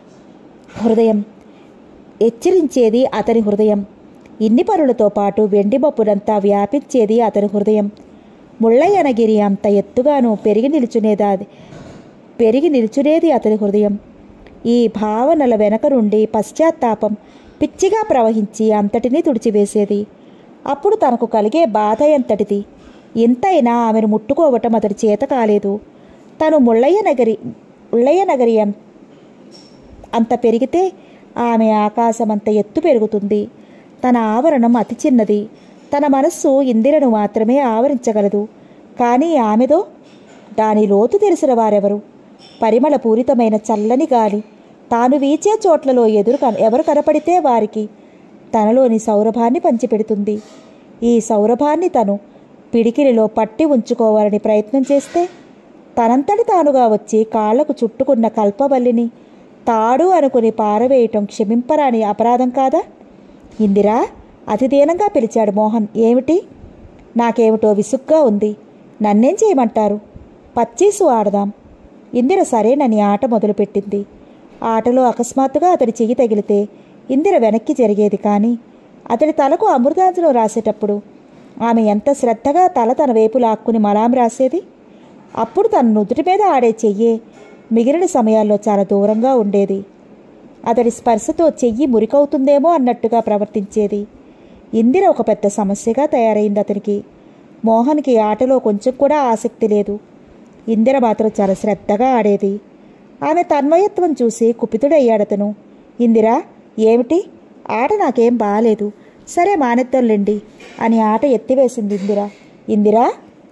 హృదయం హెచ్చరించేది అతని హృదయం ఇన్ని పనులతో పాటు వెండి మప్పునంతా వ్యాపించేది అతని హృదయం ముళ్ళయ్యనగిరి అంత ఎత్తుగాను పెరిగి నిల్చునేదాది పెరిగి నిల్చునేది అతని హృదయం ఈ భావనల వెనక నుండి పశ్చాత్తాపం పిచ్చిగా ప్రవహించి అంతటినీ తుడిచివేసేది అప్పుడు తనకు కలిగే బాధ ఎంతటిది ఇంతైనా ఆమెను ముట్టుకోవటం అతడి చేత కాలేదు తను ముళ్ళయ్య నగరి ముళ్ళయ్య నగరి ఎం- అంత పెరిగితే ఆమె ఆకాశం అంత ఎత్తు పెరుగుతుంది తన ఆవరణం అతి చిన్నది తన మనస్సు ఇందిరను మాత్రమే ఆవరించగలదు కానీ ఆమెదో దాని లోతు తెలిసిన వారెవరు పరిమళ పూరితమైన చల్లని గాలి తాను వీచే చోట్లలో ఎదురు కన ఎవరు కనపడితే వారికి తనలోని సౌరభాన్ని పంచిపెడుతుంది ఈ సౌరభాన్ని తను పిడికిలిలో పట్టి ఉంచుకోవాలని ప్రయత్నం చేస్తే తనంతటి తానుగా వచ్చి కాళ్లకు చుట్టుకున్న కల్పవల్లిని తాడు అనుకుని పారవేయటం క్షమింపరాని అపరాధం కాదా ఇందిరా అతి దీనంగా పిలిచాడు మోహన్ ఏమిటి నాకేమిటో విసుగ్గా ఉంది నన్నేం చేయమంటారు పచ్చీసు ఆడదాం ఇందిర సరేనని ఆట మొదలుపెట్టింది ఆటలో అకస్మాత్తుగా అతడి చెయ్యి తగిలితే ఇందిర వెనక్కి జరిగేది కానీ అతడి తలకు అమృతాంజనం రాసేటప్పుడు ఆమె ఎంత శ్రద్ధగా తల తన వైపు లాక్కుని మలాం రాసేది అప్పుడు తన నుదుటి మీద ఆడే చెయ్యే మిగిలిన సమయాల్లో చాలా దూరంగా ఉండేది అతడి స్పర్శతో చెయ్యి మురికవుతుందేమో అన్నట్టుగా ప్రవర్తించేది ఇందిర ఒక పెద్ద సమస్యగా తయారైంది అతనికి మోహన్కి ఆటలో కొంచెం కూడా ఆసక్తి లేదు ఇందిర మాత్రం చాలా శ్రద్ధగా ఆడేది ఆమె తన్మయత్వం చూసి కుపితుడయ్యాడతను ఇందిరా ఏమిటి ఆట నాకేం బాలేదు సరే మానేద్దాంలేండి అని ఆట ఎత్తివేసింది ఇందిర ఇందిరా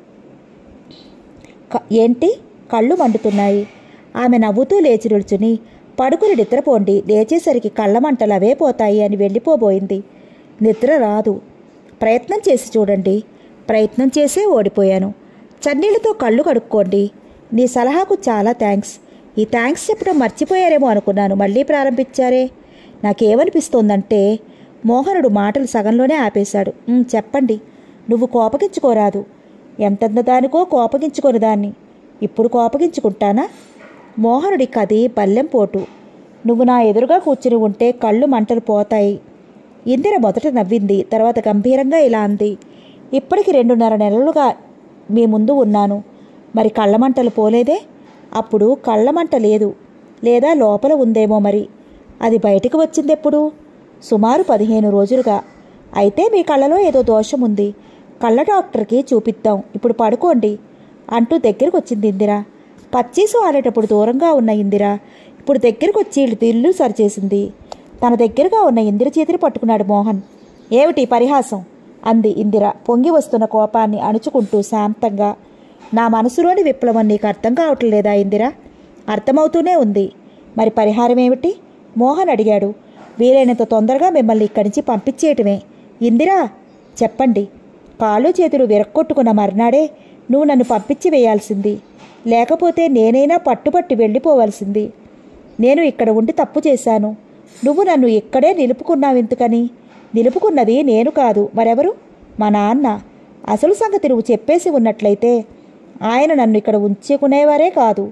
క- ఏంటి కళ్ళు మండుతున్నాయి ఆమె నవ్వుతూ లేచి నిల్చుని పడుకుని నిద్రపోండి లేచేసరికి కళ్ళ మంటలు అవే పోతాయి అని వెళ్ళిపోబోయింది నిద్ర రాదు ప్రయత్నం చేసి చూడండి ప్రయత్నం చేసే ఓడిపోయాను చన్నీళ్లతో కళ్ళు కడుక్కోండి నీ సలహాకు చాలా థ్యాంక్స్ ఈ థ్యాంక్స్ చెప్పడం మర్చిపోయారేమో అనుకున్నాను మళ్ళీ ప్రారంభించారే నాకేమనిపిస్తోందంటే మోహనుడు మాటలు సగంలోనే ఆపేశాడు "ఉమ్, చెప్పండి నువ్వు కోపగించుకోరాదు ఎంతెంత దానికో కోపగించుకొని దాన్ని ఇప్పుడు కోపగించుకుంటానా మోహనుడి కది పల్లెం పోటు నువ్వు నా ఎదురుగా కూర్చుని ఉంటే కళ్ళు మంటలు పోతాయి ఇందిర మొదట నవ్వింది తర్వాత గంభీరంగా ఇలా అంది ఇప్పటికి రెండున్నర నెలలుగా మీ ముందు ఉన్నాను మరి కళ్ళమంటలు పోలేదే అప్పుడు కళ్ళమంట లేదు లేదా లోపల ఉందేమో మరి అది బయటకు వచ్చిందెప్పుడు సుమారు పదిహేను రోజులుగా అయితే మీ కళ్ళలో ఏదో దోషం ఉంది కళ్ళ డాక్టర్కి చూపిద్దాం ఇప్పుడు పడుకోండి అంటూ దగ్గరకు వచ్చింది ఇందిర పచ్చీసు ఆడేటప్పుడు దూరంగా ఉన్న ఇందిర ఇప్పుడు దగ్గరకు వచ్చి ఇల్లు సరిచేసింది తన దగ్గరగా ఉన్న ఇందిర చేతిని పట్టుకున్నాడు మోహన్ ఏమిటి పరిహాసం అంది ఇందిర పొంగి వస్తున్న కోపాన్ని అణుచుకుంటూ శాంతంగా నా మనసులోని విప్లవం నీకు అర్థం కావటం లేదా ఇందిర అర్థమవుతూనే ఉంది మరి పరిహారం ఏమిటి మోహన్ అడిగాడు వీలైనంత తొందరగా మిమ్మల్ని ఇక్కడి నుంచి పంపించేయటమే ఇందిరా చెప్పండి కాళ్ళు చేతులు విరక్కొట్టుకున్న మర్నాడే నువ్వు నన్ను పంపించి వేయాల్సింది లేకపోతే నేనైనా పట్టుపట్టి వెళ్ళిపోవాల్సింది నేను ఇక్కడ ఉండి తప్పు చేశాను నువ్వు నన్ను ఇక్కడే నిలుపుకున్నావెందుకని నిలుపుకున్నది నేను కాదు మరెవరు మా నాన్న అసలు సంగతి నువ్వు చెప్పేసి ఉన్నట్లయితే ఆయన నన్ను ఇక్కడ ఉంచుకునేవారే కాదు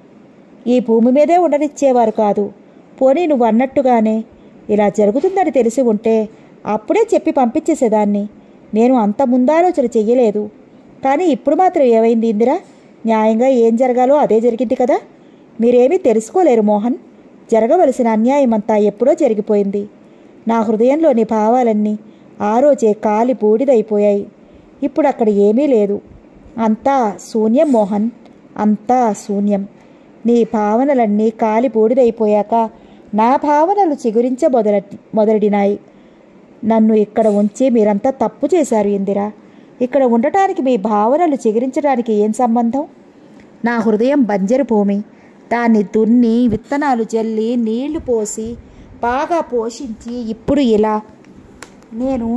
ఈ భూమి మీదే ఉండనిచ్చేవారు కాదు పోనీ నువ్వు అన్నట్టుగానే ఇలా జరుగుతుందని తెలిసి ఉంటే అప్పుడే చెప్పి పంపించేసేదాన్ని నేను అంత ముందాలోచన చెయ్యలేదు కానీ ఇప్పుడు మాత్రం ఏమైంది ఇందిరా న్యాయంగా ఏం జరగాలో అదే జరిగింది కదా మీరేమీ తెలుసుకోలేరు మోహన్ జరగవలసిన అన్యాయం అంతా ఎప్పుడో జరిగిపోయింది నా హృదయంలోని భావాలన్నీ ఆ రోజే కాలి బూడిదైపోయాయి ఇప్పుడు అక్కడ ఏమీ లేదు అంతా శూన్యం మోహన్ అంతా శూన్యం నీ భావనలన్నీ కాలి బూడిదైపోయాక నా భావనలు చిగురించ మొదల మొదలడినాయి నన్ను ఇక్కడ ఉంచి మీరంతా తప్పు చేశారు ఇందిరా ఇక్కడ ఉండటానికి మీ భావనలు చిగురించడానికి ఏం సంబంధం నా హృదయం బంజరు భూమి దాన్ని దున్ని విత్తనాలు జల్లి నీళ్లు పోసి బాగా పోషించి ఇప్పుడు ఇలా నేను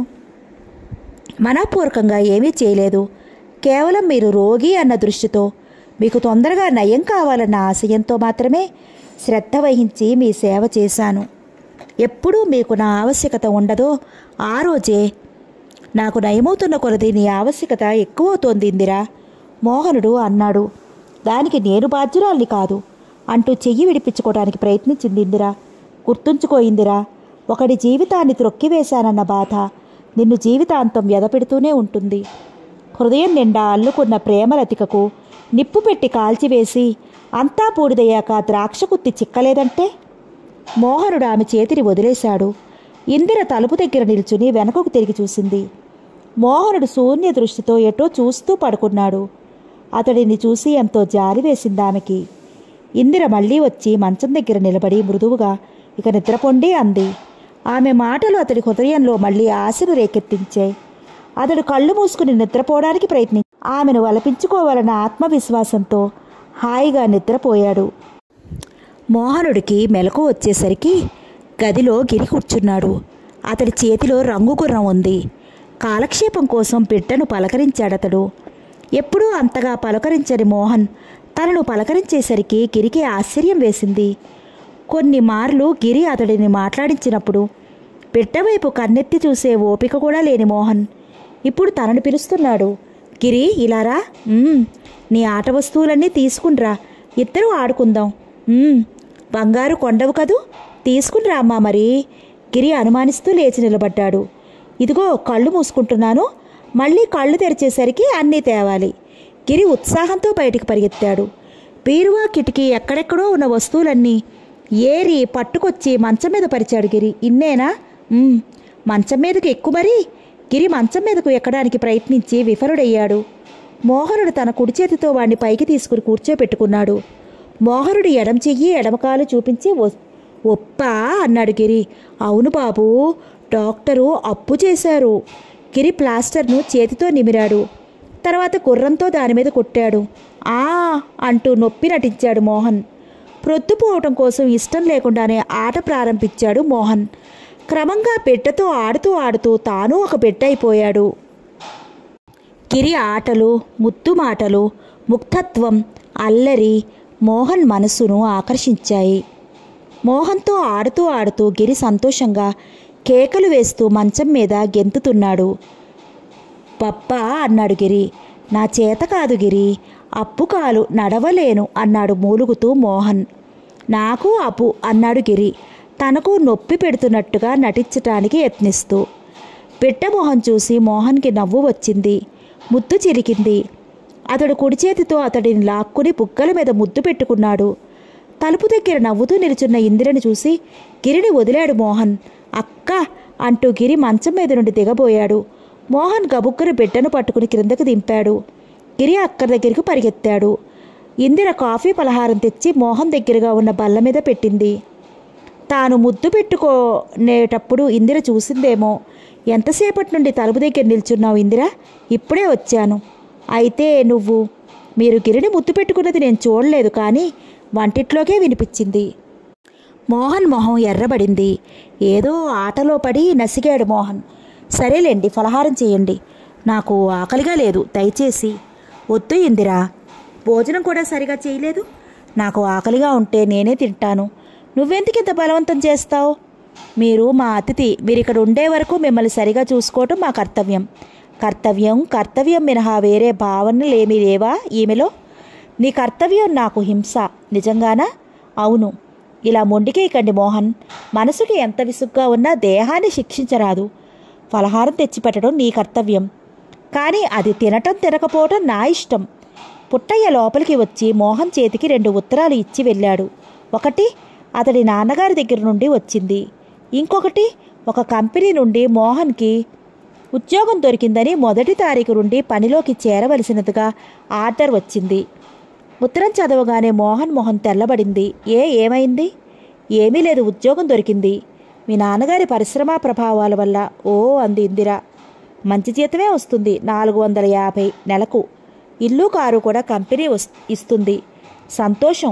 మనపూర్వకంగా ఏమీ చేయలేదు కేవలం మీరు రోగి అన్న దృష్టితో మీకు తొందరగా నయం కావాలన్న ఆశయంతో మాత్రమే శ్రద్ధ వహించి మీ సేవ చేశాను ఎప్పుడూ మీకు నా ఆవశ్యకత ఉండదో ఆ రోజే నాకు నయమవుతున్న కొలది నీ ఆవశ్యకత ఎక్కువవుతోంది ఇందిరా మోహనుడు అన్నాడు దానికి నేను బాధ్యురాల్ని కాదు అంటూ చెయ్యి విడిపించుకోవడానికి ప్రయత్నించింది ఇందిరా గుర్తుంచుకో ఇందిరా ఒకడి జీవితాన్ని త్రొక్కివేశానన్న బాధ నిన్ను జీవితాంతం వ్యధపెడుతూనే ఉంటుంది హృదయం నిండా అల్లుకున్న ప్రేమలతికకు నిప్పు పెట్టి కాల్చివేసి అంతా పూడిదయ్యాక ద్రాక్ష కుత్తి చిక్కలేదంటే మోహనుడు ఆమె చేతిని వదిలేశాడు ఇందిర తలుపు దగ్గర నిల్చుని వెనకకు తిరిగి చూసింది మోహనుడు శూన్య దృష్టితో ఎటో చూస్తూ పడుకున్నాడు అతడిని చూసి ఎంతో జాలి వేసింది ఆమెకి ఇందిర మళ్ళీ వచ్చి మంచం దగ్గర నిలబడి మృదువుగా ఇక నిద్రపొండి అంది ఆమె మాటలు అతడి హృదయంలో మళ్ళీ ఆశను రేకెత్తించాయి అతడు కళ్ళు మూసుకుని నిద్రపోవడానికి ప్రయత్ని ఆమెను వలపించుకోవాలన్న ఆత్మవిశ్వాసంతో హాయిగా నిద్రపోయాడు మోహనుడికి మెలకు వచ్చేసరికి గదిలో గిరి కూర్చున్నాడు అతడి చేతిలో రంగు గుర్రం ఉంది కాలక్షేపం కోసం బిడ్డను పలకరించాడతడు ఎప్పుడూ అంతగా పలకరించని మోహన్ తనను పలకరించేసరికి గిరికి ఆశ్చర్యం వేసింది కొన్ని మార్లు గిరి అతడిని మాట్లాడించినప్పుడు బిడ్డ వైపు కన్నెత్తి చూసే ఓపిక కూడా లేని మోహన్ ఇప్పుడు తనను పిలుస్తున్నాడు గిరి ఇలారా "ఉమ్, నీ ఆట వస్తువులన్నీ తీసుకునిరా ఇద్దరూ ఆడుకుందాం "ఉమ్, బంగారు కొండవు కదూ తీసుకునిరా అమ్మా మరి గిరి అనుమానిస్తూ లేచి నిలబడ్డాడు ఇదిగో కళ్ళు మూసుకుంటున్నాను మళ్ళీ కళ్ళు తెరిచేసరికి అన్నీ తేవాలి గిరి ఉత్సాహంతో బయటికి పరిగెత్తాడు బీరువా కిటికీ ఎక్కడెక్కడో ఉన్న వస్తువులన్నీ ఏరి పట్టుకొచ్చి మంచం మీద పరిచాడు గిరి ఇన్నేనా "ఉమ్, మంచం మీదకి ఎక్కు మరి గిరి మంచం మీదకు ఎక్కడానికి ప్రయత్నించి విఫలుడయ్యాడు మోహనుడు తన కుడి చేతితో వాణ్ణి పైకి తీసుకుని కూర్చోపెట్టుకున్నాడు మోహనుడు ఎడం చెయ్యి ఎడమకాలు చూపించి "ఒ- ఒప్పా అన్నాడు గిరి అవును బాబు డాక్టరు అప్పు చేశారు గిరి ప్లాస్టర్ను చేతితో నిమిరాడు తర్వాత గుర్రంతో దాని మీద కొట్టాడు ఆ అంటూ నొప్పి నటించాడు మోహన్ ప్రొద్దుపోవటం కోసం ఇష్టం లేకుండానే ఆట ప్రారంభించాడు మోహన్ క్రమంగా బిడ్డతో ఆడుతూ ఆడుతూ తాను ఒక బిడ్డ అయిపోయాడు గిరి ఆటలు ముత్తు మాటలు ముక్తత్వం అల్లరి మోహన్ మనసును ఆకర్షించాయి మోహన్తో ఆడుతూ ఆడుతూ గిరి సంతోషంగా కేకలు వేస్తూ మంచం మీద గెంతుతున్నాడు పప్పా అన్నాడు గిరి నా చేత కాదు గిరి అప్పు కాలు నడవలేను అన్నాడు మూలుగుతూ మోహన్ నాకు అప్పు అన్నాడు గిరి తనకు నొప్పి పెడుతున్నట్టుగా నటించటానికి యత్నిస్తూ బిడ్డ మొహం చూసి మోహన్కి నవ్వు వచ్చింది ముద్దు చిరికింది అతడు కుడి చేతితో అతడిని లాక్కుని బుగ్గల మీద ముద్దు పెట్టుకున్నాడు తలుపు దగ్గర నవ్వుతూ నిలుచున్న ఇందిరని చూసి గిరిని వదిలాడు మోహన్ అక్క అంటూ గిరి మంచం మీద నుండి దిగబోయాడు మోహన్ గబుక్కుని బిడ్డను పట్టుకుని క్రిందకు దింపాడు గిరి అక్క దగ్గరికి పరిగెత్తాడు ఇందిర కాఫీ పలహారం తెచ్చి మోహన్ దగ్గరగా ఉన్న బల్ల మీద పెట్టింది తాను ముద్దు పెట్టుకునేటప్పుడు ఇందిర చూసిందేమో ఎంతసేపటి నుండి తలుపు దగ్గర నిల్చున్నావు ఇందిర ఇప్పుడే వచ్చాను అయితే నువ్వు మీరు గిరిని ముద్దు పెట్టుకున్నది నేను చూడలేదు కానీ వంటిట్లోకే వినిపించింది మోహన్ మొహం ఎర్రబడింది ఏదో ఆటలో పడి నసిగాడు మోహన్ సరేలేండి ఫలహారం చేయండి నాకు ఆకలిగా లేదు దయచేసి వద్దు ఇందిరా భోజనం కూడా సరిగా చేయలేదు నాకు ఆకలిగా ఉంటే నేనే తింటాను నువ్వెందుకు ఇంత బలవంతం చేస్తావు మీరు మా అతిథి మీరు ఇక్కడ ఉండే వరకు మిమ్మల్ని సరిగా చూసుకోవటం మా కర్తవ్యం కర్తవ్యం కర్తవ్యం మినహా వేరే భావనలేమీ లేవా ఈమెలో నీ కర్తవ్యం నాకు హింస నిజంగానా అవును ఇలా మొండికేయకండి మోహన్ మనసుకి ఎంత విసుగ్గా ఉన్నా దేహాన్ని శిక్షించరాదు ఫలహారం తెచ్చిపెట్టడం నీ కర్తవ్యం కానీ అది తినటం తినకపోవటం నా ఇష్టం పుట్టయ్య లోపలికి వచ్చి మోహన్ చేతికి రెండు ఉత్తరాలు ఇచ్చి వెళ్ళాడు ఒకటి అతడి నాన్నగారి దగ్గర నుండి వచ్చింది ఇంకొకటి ఒక కంపెనీ నుండి మోహన్కి ఉద్యోగం దొరికిందని మొదటి తారీఖు నుండి పనిలోకి చేరవలసినదిగా ఆర్డర్ వచ్చింది ఉత్తరం చదవగానే మోహన్ మొహం తెల్లబడింది ఏ ఏమైంది ఏమీ లేదు ఉద్యోగం దొరికింది మీ నాన్నగారి పరిశ్రమ ప్రభావాల వల్ల ఓ అంది ఇందిర మంచి జీతమే వస్తుంది నాలుగు వందల యాభై నెలకు ఇల్లు కారు కూడా కంపెనీ వస్ ఇస్తుంది సంతోషం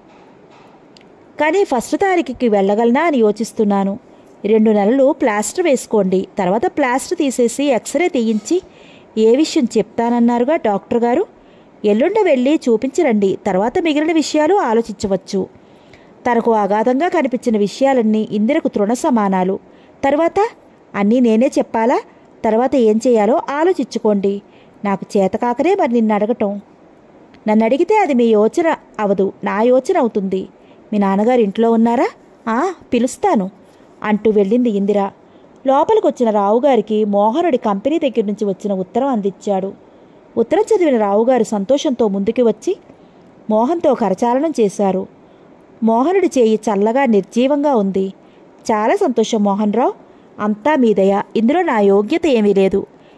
కానీ ఫస్ట్ తారీఖుకి వెళ్ళగలనా అని యోచిస్తున్నాను రెండు నెలలు ప్లాస్టర్ వేసుకోండి తర్వాత ప్లాస్టర్ తీసేసి ఎక్స్రే తీయించి ఏ విషయం చెప్తానన్నారుగా డాక్టర్ గారు ఎల్లుండి వెళ్ళి చూపించరండి తర్వాత మిగిలిన విషయాలు ఆలోచించవచ్చు తనకు అగాధంగా కనిపించిన విషయాలన్నీ ఇందిరకు తృణ సమానాలు తర్వాత అన్నీ నేనే చెప్పాలా తర్వాత ఏం చేయాలో ఆలోచించుకోండి నాకు చేతకాకనే మరి నిన్ను అడగటం నన్ను అడిగితే అది మీ యోచన అవదు నా యోచన అవుతుంది మీ నాన్నగారు ఇంట్లో ఉన్నారా ఆ పిలుస్తాను అంటూ వెళ్ళింది ఇందిర లోపలికి వచ్చిన రావుగారికి మోహనుడి కంపెనీ దగ్గర నుంచి వచ్చిన ఉత్తరం అందించాడు ఉత్తరం చదివిన రావుగారు సంతోషంతో ముందుకు వచ్చి మోహన్తో కరచాలనం చేశారు మోహనుడి చేయి చల్లగా నిర్జీవంగా ఉంది చాలా సంతోషం మోహన్ రావు అంతా మీ దయ ఇందులో నా యోగ్యత ఏమీ లేదు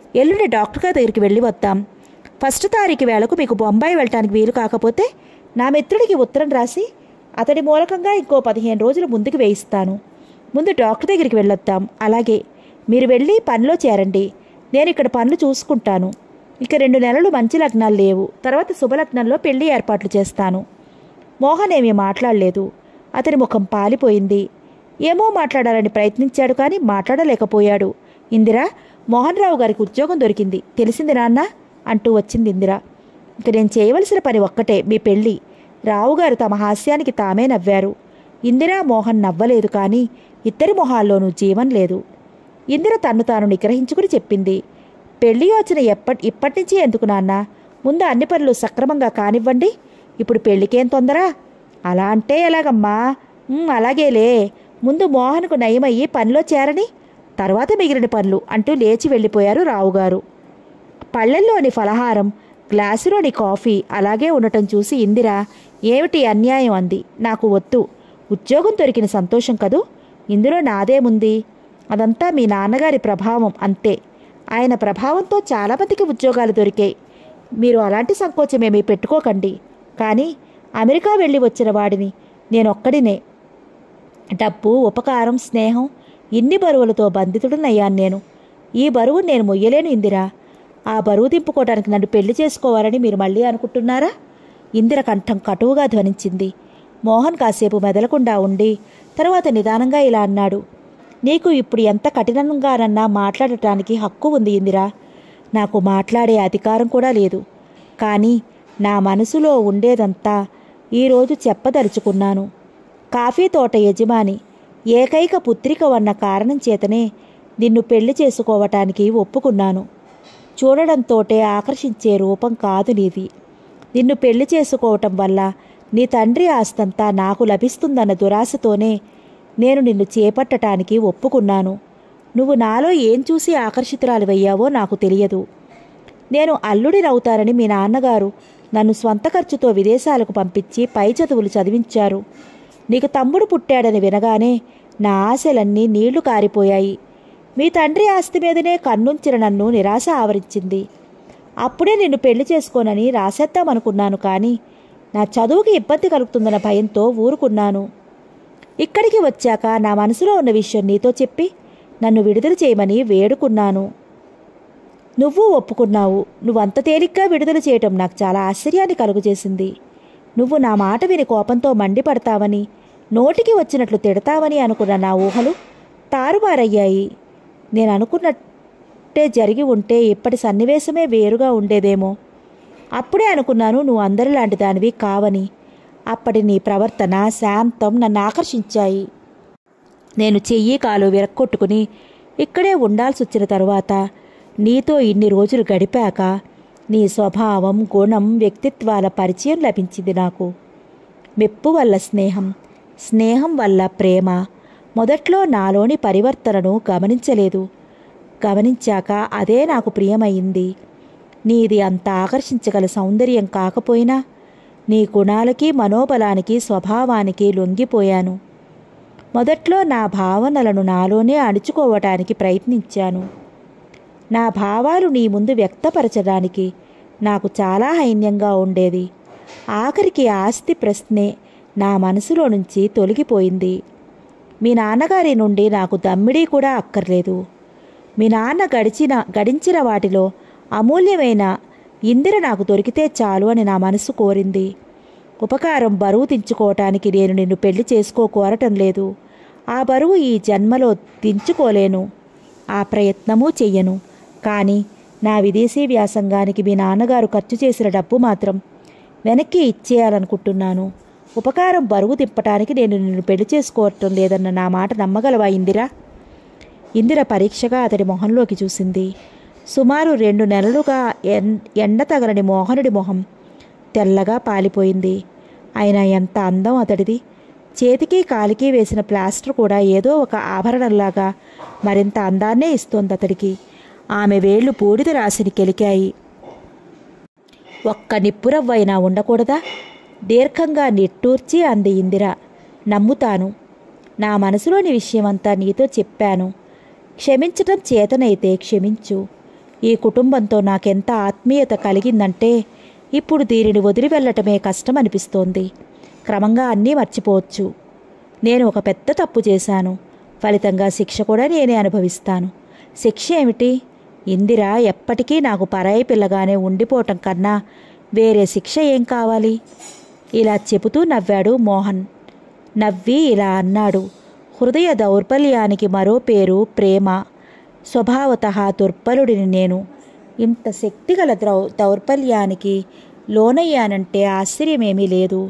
ఎల్లుండి డాక్టర్ గారి దగ్గరికి వెళ్ళి వద్దాం ఫస్ట్ తారీఖు వేళకు మీకు బొంబాయి వెళ్ళటానికి వీలు కాకపోతే నా మిత్రుడికి ఉత్తరం రాసి అతడి మూలకంగా ఇంకో పదిహేను రోజులు ముందుకు వేయిస్తాను ముందు డాక్టర్ దగ్గరికి వెళ్ళొద్దాం అలాగే మీరు వెళ్ళి పనిలో చేరండి నేను ఇక్కడ పనులు చూసుకుంటాను ఇక రెండు నెలలు మంచి లగ్నాలు లేవు తర్వాత శుభలగ్నంలో పెళ్లి ఏర్పాట్లు చేస్తాను మోహన్ ఏమీ మాట్లాడలేదు అతని ముఖం పాలిపోయింది ఏమో మాట్లాడాలని ప్రయత్నించాడు కానీ మాట్లాడలేకపోయాడు ఇందిరా మోహన్ రావు గారికి ఉద్యోగం దొరికింది తెలిసింది నాన్న అంటూ వచ్చింది ఇందిర ఇక నేను చేయవలసిన పని ఒక్కటే మీ పెళ్ళి రావుగారు తమ హాస్యానికి తామే నవ్వారు ఇందిరా మోహన్ నవ్వలేదు కానీ ఇద్దరి మొహాల్లోనూ జీవం లేదు ఇందిర తన్ను తాను నిగ్రహించుకుని చెప్పింది పెళ్లి యోచన ఎప్పటి ఇప్పటి నుంచి ఎందుకు నాన్న ముందు అన్ని పనులు సక్రమంగా కానివ్వండి ఇప్పుడు పెళ్లికేం తొందర అలా అంటే ఎలాగమ్మా "ఉమ్, అలాగేలే ముందు మోహన్కు నయమయ్యి పనిలో చేరని తర్వాత మిగిలిన పనులు అంటూ లేచి వెళ్ళిపోయారు రావుగారు పళ్ళెల్లోని ఫలహారం గ్లాసులోని కాఫీ అలాగే ఉండటం చూసి ఇందిర ఏమిటి అన్యాయం అంది నాకు వద్దు ఉద్యోగం దొరికిన సంతోషం కదూ ఇందులో నాదేముంది అదంతా మీ నాన్నగారి ప్రభావం అంతే ఆయన ప్రభావంతో చాలామందికి ఉద్యోగాలు దొరికాయి మీరు అలాంటి సంకోచమేమీ పెట్టుకోకండి కానీ అమెరికా వెళ్ళి వచ్చిన వాడిని నేనొక్కడినే డబ్బు ఉపకారం స్నేహం ఇన్ని బరువులతో బంధితుడునయ్యాను నేను ఈ బరువు నేను మొయ్యలేను ఇందిరా ఆ బరువు దింపుకోవడానికి నన్ను పెళ్లి చేసుకోవాలని మీరు మళ్ళీ అనుకుంటున్నారా ఇందిర కంఠం కటువుగా ధ్వనించింది మోహన్ కాసేపు మెదలకుండా ఉండి తరువాత నిదానంగా ఇలా అన్నాడు నీకు ఇప్పుడు ఎంత కఠినంగానన్నా మాట్లాడటానికి హక్కు ఉంది ఇందిరా నాకు మాట్లాడే అధికారం కూడా లేదు కానీ నా మనసులో ఉండేదంతా ఈరోజు చెప్పదలుచుకున్నాను కాఫీ తోట యజమాని ఏకైక పుత్రిక ఉన్న కారణం చేతనే నిన్ను పెళ్లి చేసుకోవటానికి ఒప్పుకున్నాను చూడడంతోటే ఆకర్షించే రూపం కాదు నీది నిన్ను పెళ్లి చేసుకోవటం వల్ల నీ తండ్రి ఆస్తంతా నాకు లభిస్తుందన్న దురాశతోనే నేను నిన్ను చేపట్టటానికి ఒప్పుకున్నాను నువ్వు నాలో ఏం చూసి ఆకర్షితురాలివయ్యావో నాకు తెలియదు నేను అల్లుడినవుతానని మీ నాన్నగారు నన్ను స్వంత ఖర్చుతో విదేశాలకు పంపించి పై చదువులు చదివించారు నీకు తమ్ముడు పుట్టాడని వినగానే నా ఆశలన్నీ నీళ్లు కారిపోయాయి మీ తండ్రి ఆస్తి మీదనే కన్నుంచిన నన్ను నిరాశ ఆవరించింది అప్పుడే నిన్ను పెళ్లి చేసుకోనని రాసేద్దామనుకున్నాను కానీ నా చదువుకి ఇబ్బంది కలుగుతుందన్న భయంతో ఊరుకున్నాను ఇక్కడికి వచ్చాక నా మనసులో ఉన్న విషయం నీతో చెప్పి నన్ను విడుదల చేయమని వేడుకున్నాను నువ్వు ఒప్పుకున్నావు నువ్వంత తేలిగ్గా విడుదల చేయటం నాకు చాలా ఆశ్చర్యాన్ని కలుగజేసింది నువ్వు నా మాట విని కోపంతో మండిపడతావని నోటికి వచ్చినట్లు తిడతావని అనుకున్న నా ఊహలు తారుమారయ్యాయి నేను అనుకున్నట్టే జరిగి ఉంటే ఇప్పటి సన్నివేశమే వేరుగా ఉండేదేమో అప్పుడే అనుకున్నాను నువ్వు అందరిలాంటి దానివి కావని అప్పటి నీ ప్రవర్తన శాంతం నన్ను ఆకర్షించాయి నేను చెయ్యి కాలు విరక్కొట్టుకుని ఇక్కడే ఉండాల్సి వచ్చిన తరువాత నీతో ఇన్ని రోజులు గడిపాక నీ స్వభావం గుణం వ్యక్తిత్వాల పరిచయం లభించింది నాకు మెప్పు వల్ల స్నేహం స్నేహం వల్ల ప్రేమ మొదట్లో నాలోని పరివర్తనను గమనించలేదు గమనించాక అదే నాకు ప్రియమైంది నీది అంత ఆకర్షించగల సౌందర్యం కాకపోయినా నీ గుణాలకి మనోబలానికి స్వభావానికి లొంగిపోయాను మొదట్లో నా భావనలను నాలోనే అణుచుకోవటానికి ప్రయత్నించాను నా భావాలు నీ ముందు వ్యక్తపరచడానికి నాకు చాలా హైన్యంగా ఉండేది ఆఖరికి ఆస్తి ప్రశ్నే నా మనసులో నుంచి తొలగిపోయింది మీ నాన్నగారి నుండి నాకు దమ్మిడీ కూడా అక్కర్లేదు మీ నాన్న గడిచిన గడించిన వాటిలో అమూల్యమైన ఇందిర నాకు దొరికితే చాలు అని నా మనసు కోరింది ఉపకారం బరువు దించుకోవటానికి నేను నిన్ను పెళ్లి చేసుకో కోరటం లేదు ఆ బరువు ఈ జన్మలో దించుకోలేను ఆ ప్రయత్నమూ చెయ్యను కానీ నా విదేశీ వ్యాసంగానికి మీ నాన్నగారు ఖర్చు చేసిన డబ్బు మాత్రం వెనక్కి ఇచ్చేయాలనుకుంటున్నాను ఉపకారం బరువు దింపటానికి నేను నిన్ను పెళ్లి చేసుకోవటం లేదన్న నా మాట నమ్మగలవా ఇందిరా ఇందిర పరీక్షగా అతడి మొహంలోకి చూసింది సుమారు రెండు నెలలుగా ఎన్ ఎండ తగలని మోహనుడి మొహం తెల్లగా పాలిపోయింది అయినా ఎంత అందం అతడిది చేతికి కాలికి వేసిన ప్లాస్టర్ కూడా ఏదో ఒక ఆభరణంలాగా మరింత అందాన్నే ఇస్తోంది అతడికి ఆమె వేళ్లు బూడిద రాసిని కెలికాయి ఒక్క నిప్పురవ్వైనా ఉండకూడదా దీర్ఘంగా నిట్టూర్చి అంది ఇందిర నమ్ముతాను నా మనసులోని విషయమంతా నీతో చెప్పాను క్షమించటం చేతనైతే క్షమించు ఈ కుటుంబంతో నాకెంత ఆత్మీయత కలిగిందంటే ఇప్పుడు దీనిని వదిలి వెళ్ళటమే కష్టం అనిపిస్తోంది క్రమంగా అన్నీ మర్చిపోవచ్చు నేను ఒక పెద్ద తప్పు చేశాను ఫలితంగా శిక్ష కూడా నేనే అనుభవిస్తాను శిక్ష ఏమిటి ఇందిర ఎప్పటికీ నాకు పరాయి పిల్లగానే ఉండిపోవటం కన్నా వేరే శిక్ష ఏం కావాలి ఇలా చెబుతూ నవ్వాడు మోహన్ నవ్వి ఇలా అన్నాడు హృదయ దౌర్బల్యానికి మరో పేరు ప్రేమ స్వభావత దుర్బలుడిని నేను ఇంత శక్తిగల ద్రౌ దౌర్బల్యానికి లోనయ్యానంటే ఆశ్చర్యమేమీ లేదు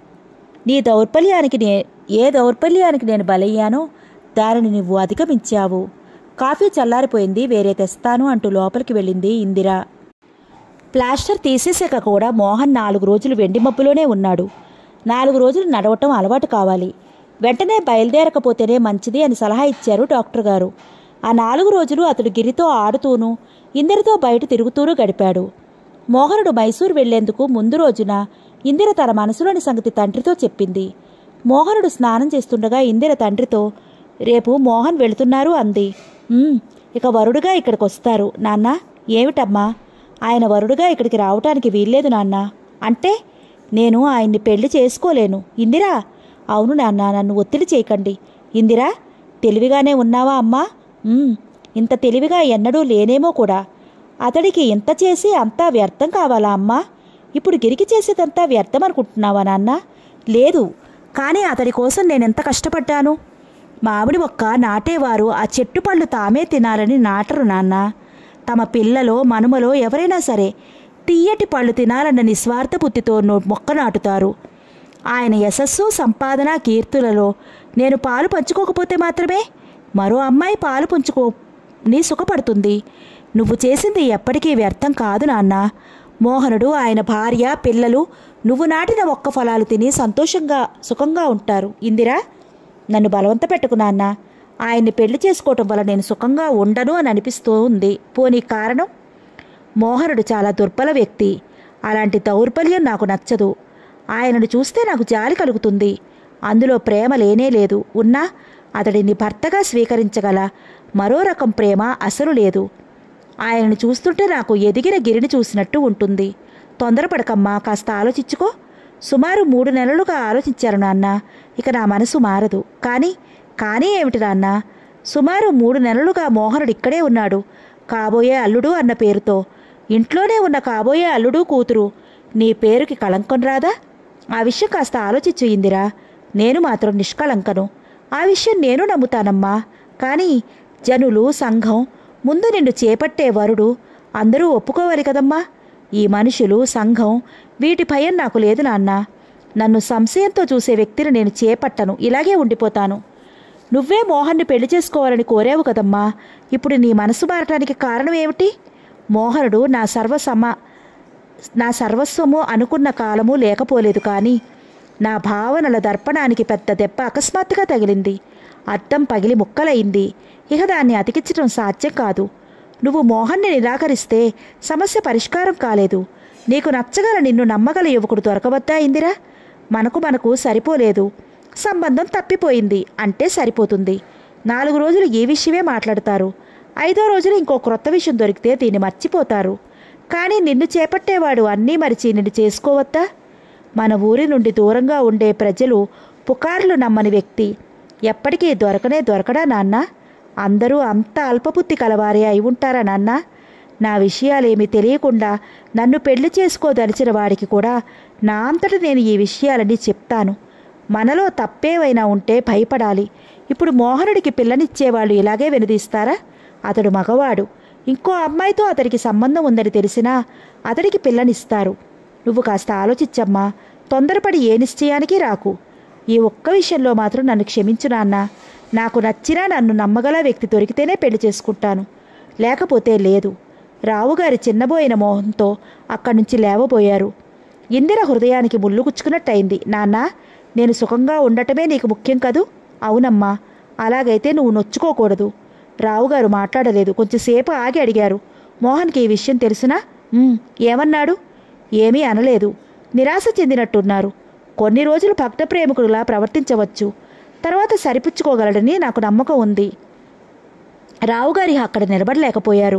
నీ దౌర్బల్యానికి నే ఏ దౌర్బల్యానికి నేను బలయ్యానో దానిని నువ్వు అధిగమించావు కాఫీ చల్లారిపోయింది వేరే తెస్తాను అంటూ లోపలికి వెళ్ళింది ఇందిర ప్లాస్టర్ తీసేసాక కూడా మోహన్ నాలుగు రోజులు వెండి మబ్బులోనే ఉన్నాడు నాలుగు రోజులు నడవటం అలవాటు కావాలి వెంటనే బయలుదేరకపోతేనే మంచిది అని సలహా ఇచ్చారు డాక్టర్ గారు ఆ నాలుగు రోజులు అతడు గిరితో ఆడుతూను ఇందిరతో బయట తిరుగుతూనూ గడిపాడు మోహనుడు మైసూరు వెళ్లేందుకు ముందు రోజున ఇందిర తన మనసులోని సంగతి తండ్రితో చెప్పింది మోహనుడు స్నానం చేస్తుండగా ఇందిర తండ్రితో రేపు మోహన్ వెళుతున్నారు అంది "ఉమ్, ఇక వరుడుగా ఇక్కడికి వస్తారు నాన్న ఏమిటమ్మా ఆయన వరుడుగా ఇక్కడికి రావటానికి వీల్లేదు నాన్న అంటే నేను ఆయన్ని పెళ్లి చేసుకోలేను ఇందిరా అవును నాన్న నన్ను ఒత్తిడి చేయకండి ఇందిరా తెలివిగానే ఉన్నావా అమ్మా "ఉమ్, ఇంత తెలివిగా ఎన్నడూ లేనేమో కూడా అతడికి ఇంత చేసి అంతా వ్యర్థం కావాలా అమ్మా ఇప్పుడు గిరికి చేసేదంతా వ్యర్థం అనుకుంటున్నావా నాన్న లేదు కానీ అతడి కోసం నేనెంత కష్టపడ్డాను మామిడి మొక్క నాటేవారు ఆ చెట్టు పళ్ళు తామే తినాలని నాటరు నాన్న తమ పిల్లలో మనుమలో ఎవరైనా సరే తీయటి పళ్ళు తినాలన్న నిస్వార్థ బుద్ధితో నో- మొక్క నాటుతారు ఆయన యశస్సు సంపాదన కీర్తులలో నేను పాలు పంచుకోకపోతే మాత్రమే మరో అమ్మాయి పాలు పంచుకో నీ సుఖపడుతుంది నువ్వు చేసింది ఎప్పటికీ వ్యర్థం కాదు నాన్న మోహనుడు ఆయన భార్య పిల్లలు నువ్వు నాటిన ఒక్క ఫలాలు తిని సంతోషంగా సుఖంగా ఉంటారు ఇందిరా నన్ను బలవంత పెట్టుకు నాన్న ఆయన్ని పెళ్లి చేసుకోవటం వల్ల నేను సుఖంగా ఉండను అని అనిపిస్తూ ఉంది పోనీ కారణం మోహనుడు చాలా దుర్బల వ్యక్తి అలాంటి దౌర్బల్యం నాకు నచ్చదు ఆయనను చూస్తే నాకు జాలి కలుగుతుంది అందులో ప్రేమ లేనే లేదు ఉన్నా అతడిని భర్తగా స్వీకరించగల మరో రకం ప్రేమ అసలు లేదు ఆయనను చూస్తుంటే నాకు ఎదిగిన గిరిని చూసినట్టు ఉంటుంది తొందరపడకమ్మా కాస్త ఆలోచించుకో సుమారు మూడు నెలలుగా ఆలోచించారు నాన్న ఇక నా మనసు మారదు కానీ కానీ ఏమిటి నాన్న సుమారు మూడు నెలలుగా మోహనుడు ఇక్కడే ఉన్నాడు కాబోయే అల్లుడు అన్న పేరుతో ఇంట్లోనే ఉన్న కాబోయే అల్లుడు కూతురు నీ పేరుకి కళంకం రాదా ఆ విషయం కాస్త ఆలోచించు ఇందిరా నేను మాత్రం నిష్కళంకను ఆ విషయం నేను నమ్ముతానమ్మా కానీ జనులు సంఘం ముందు నిన్ను చేపట్టే వరుడు అందరూ ఒప్పుకోవాలి కదమ్మా ఈ మనుషులు సంఘం వీటి భయం నాకు లేదు నాన్న నన్ను సంశయంతో చూసే వ్యక్తిని నేను చేపట్టను ఇలాగే ఉండిపోతాను నువ్వే మోహన్ని పెళ్లి చేసుకోవాలని కోరావు కదమ్మా ఇప్పుడు నీ మనసు మారటానికి కారణం ఏమిటి మోహనుడు నా సర్వసమ నా సర్వస్వము అనుకున్న కాలము లేకపోలేదు కానీ నా భావనల దర్పణానికి పెద్ద దెబ్బ అకస్మాత్తుగా తగిలింది అద్దం పగిలి ముక్కలయింది ఇక దాన్ని అతికించడం సాధ్యం కాదు నువ్వు మోహన్ని నిరాకరిస్తే సమస్య పరిష్కారం కాలేదు నీకు నచ్చగల నిన్ను నమ్మగల యువకుడు దొరకవద్దా ఇందిరా మనకు మనకు సరిపోలేదు సంబంధం తప్పిపోయింది అంటే సరిపోతుంది నాలుగు రోజులు ఈ విషయమే మాట్లాడతారు ఐదో రోజున ఇంకో క్రొత్త విషయం దొరికితే దీన్ని మర్చిపోతారు కానీ నిన్ను చేపట్టేవాడు అన్నీ మరిచి నిన్ను చేసుకోవద్దా మన ఊరి నుండి దూరంగా ఉండే ప్రజలు పుకార్లు నమ్మని వ్యక్తి ఎప్పటికీ దొరకనే దొరకడా నాన్న అందరూ అంత అల్పబుద్ధి కలవారే అయి ఉంటారా నాన్న నా విషయాలేమీ తెలియకుండా నన్ను పెళ్లి చేసుకోదలిచిన వాడికి కూడా నా అంతట నేను ఈ విషయాలన్నీ చెప్తాను మనలో తప్పేవైనా ఉంటే భయపడాలి ఇప్పుడు మోహనుడికి పిల్లనిచ్చేవాళ్ళు ఇలాగే వెనుదీస్తారా అతడు మగవాడు ఇంకో అమ్మాయితో అతడికి సంబంధం ఉందని తెలిసినా అతడికి పిల్లనిస్తారు నువ్వు కాస్త ఆలోచించమ్మా తొందరపడి ఏ నిశ్చయానికి రాకు ఈ ఒక్క విషయంలో మాత్రం నన్ను క్షమించు నాన్న నాకు నచ్చినా నన్ను నమ్మగల వ్యక్తి దొరికితేనే పెళ్లి చేసుకుంటాను లేకపోతే లేదు రావుగారి చిన్నబోయిన మోహంతో అక్కడి నుంచి లేవబోయారు ఇందిర హృదయానికి ముళ్ళు గుచ్చుకున్నట్టయింది నాన్న నేను సుఖంగా ఉండటమే నీకు ముఖ్యం కదూ అవునమ్మా అలాగైతే నువ్వు నొచ్చుకోకూడదు రావుగారు మాట్లాడలేదు కొంచెంసేపు ఆగి అడిగారు మోహన్కి ఈ విషయం తెలుసునా "ఉమ్, ఏమన్నాడు ఏమీ అనలేదు నిరాశ చెందినట్టున్నారు కొన్ని రోజులు భక్త ప్రేమికుడిలా ప్రవర్తించవచ్చు తర్వాత సరిపుచ్చుకోగలడని నాకు నమ్మకం ఉంది రావుగారి అక్కడ నిలబడలేకపోయారు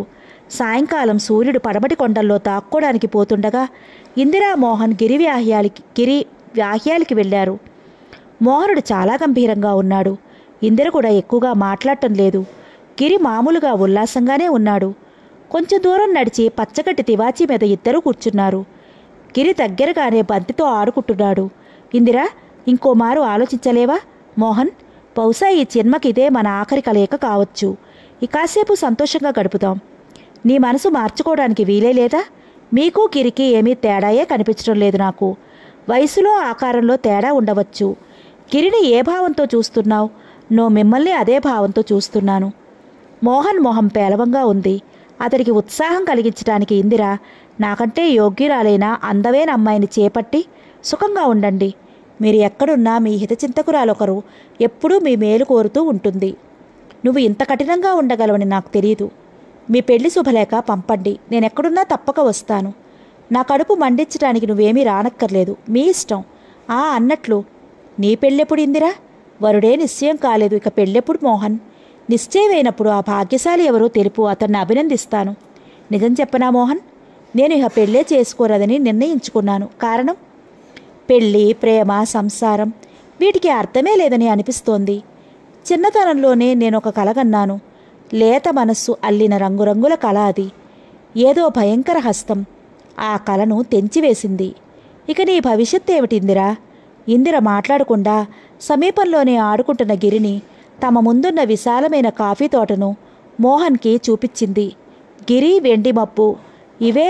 సాయంకాలం సూర్యుడు పడమటి కొండల్లో తాక్కోడానికి పోతుండగా ఇందిరా మోహన్ గిరి వ్యాహ్యాలకి గిరి వ్యాహ్యాలకి వెళ్ళారు మోహనుడు చాలా గంభీరంగా ఉన్నాడు ఇందిర కూడా ఎక్కువగా మాట్లాడటం లేదు గిరి మామూలుగా ఉల్లాసంగానే ఉన్నాడు కొంచెం దూరం నడిచి పచ్చగడ్డి తివాచీ మీద ఇద్దరూ కూర్చున్నారు గిరి దగ్గరగానే బంతితో ఆడుకుంటున్నాడు ఇందిరా ఇంకో మారు ఆలోచించలేవా మోహన్ బహుశా ఈ జన్మకి ఇదే మన ఆఖరి కలయిక కావచ్చు ఈ కాసేపు సంతోషంగా గడుపుదాం నీ మనసు మార్చుకోవడానికి వీలే లేదా మీకు గిరికి ఏమీ తేడాయే కనిపించడం లేదు నాకు వయసులో ఆకారంలో తేడా ఉండవచ్చు గిరిని ఏ భావంతో చూస్తున్నావు నో మిమ్మల్ని అదే భావంతో చూస్తున్నాను మోహన్ మొహం పేలవంగా ఉంది అతడికి ఉత్సాహం కలిగించడానికి ఇందిర నాకంటే యోగ్యురాలైన అందమైన అమ్మాయిని చేపట్టి సుఖంగా ఉండండి మీరు ఎక్కడున్నా మీ హితచింతకురాలొకరు ఎప్పుడూ మీ మేలు కోరుతూ ఉంటుంది నువ్వు ఇంత కఠినంగా ఉండగలవని నాకు తెలియదు మీ పెళ్లి శుభలేఖ పంపండి నేనెక్కడున్నా తప్పక వస్తాను నా కడుపు మండించడానికి నువ్వేమీ రానక్కర్లేదు మీ ఇష్టం ఆ అన్నట్లు నీ పెళ్ళెప్పుడు ఇందిరా వరుడే నిశ్చయం కాలేదు ఇక పెళ్ళెప్పుడు మోహన్ నిశ్చయమైనప్పుడు ఆ భాగ్యశాలి ఎవరో తెలుపు అతన్ని అభినందిస్తాను నిజం చెప్పనా మోహన్ నేను ఇక పెళ్ళే చేసుకోరదని నిర్ణయించుకున్నాను కారణం పెళ్ళి ప్రేమ సంసారం వీటికి అర్థమే లేదని అనిపిస్తోంది చిన్నతనంలోనే నేను ఒక కలగన్నాను లేత మనస్సు అల్లిన రంగురంగుల కళ అది ఏదో భయంకర హస్తం ఆ కలను తెంచివేసింది ఇక నీ భవిష్యత్ ఏమిటి ఇందిరా ఇందిర మాట్లాడకుండా సమీపంలోనే ఆడుకుంటున్న గిరిని తమ ముందున్న విశాలమైన కాఫీ తోటను మోహన్కి చూపించింది గిరి వెండి మప్పు ఇవే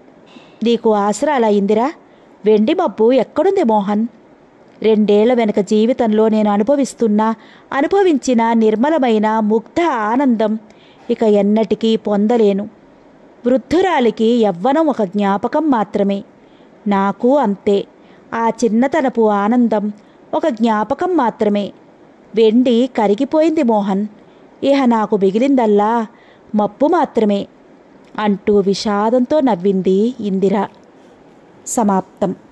నీకు ఆసరాలా ఇందిరా వెండి మబ్బు ఎక్కడుంది మోహన్ రెండేళ్ల వెనక జీవితంలో నేను అనుభవిస్తున్న అనుభవించిన నిర్మలమైన ముగ్ధ ఆనందం ఇక ఎన్నటికీ పొందలేను వృద్ధురాలికి యవ్వనం ఒక జ్ఞాపకం మాత్రమే నాకు అంతే ఆ చిన్నతనపు ఆనందం ఒక జ్ఞాపకం మాత్రమే వెండి కరిగిపోయింది మోహన్ ఇహ నాకు మిగిలిందల్లా మప్పు మాత్రమే అంటూ విషాదంతో నవ్వింది ఇందిర సమాప్తం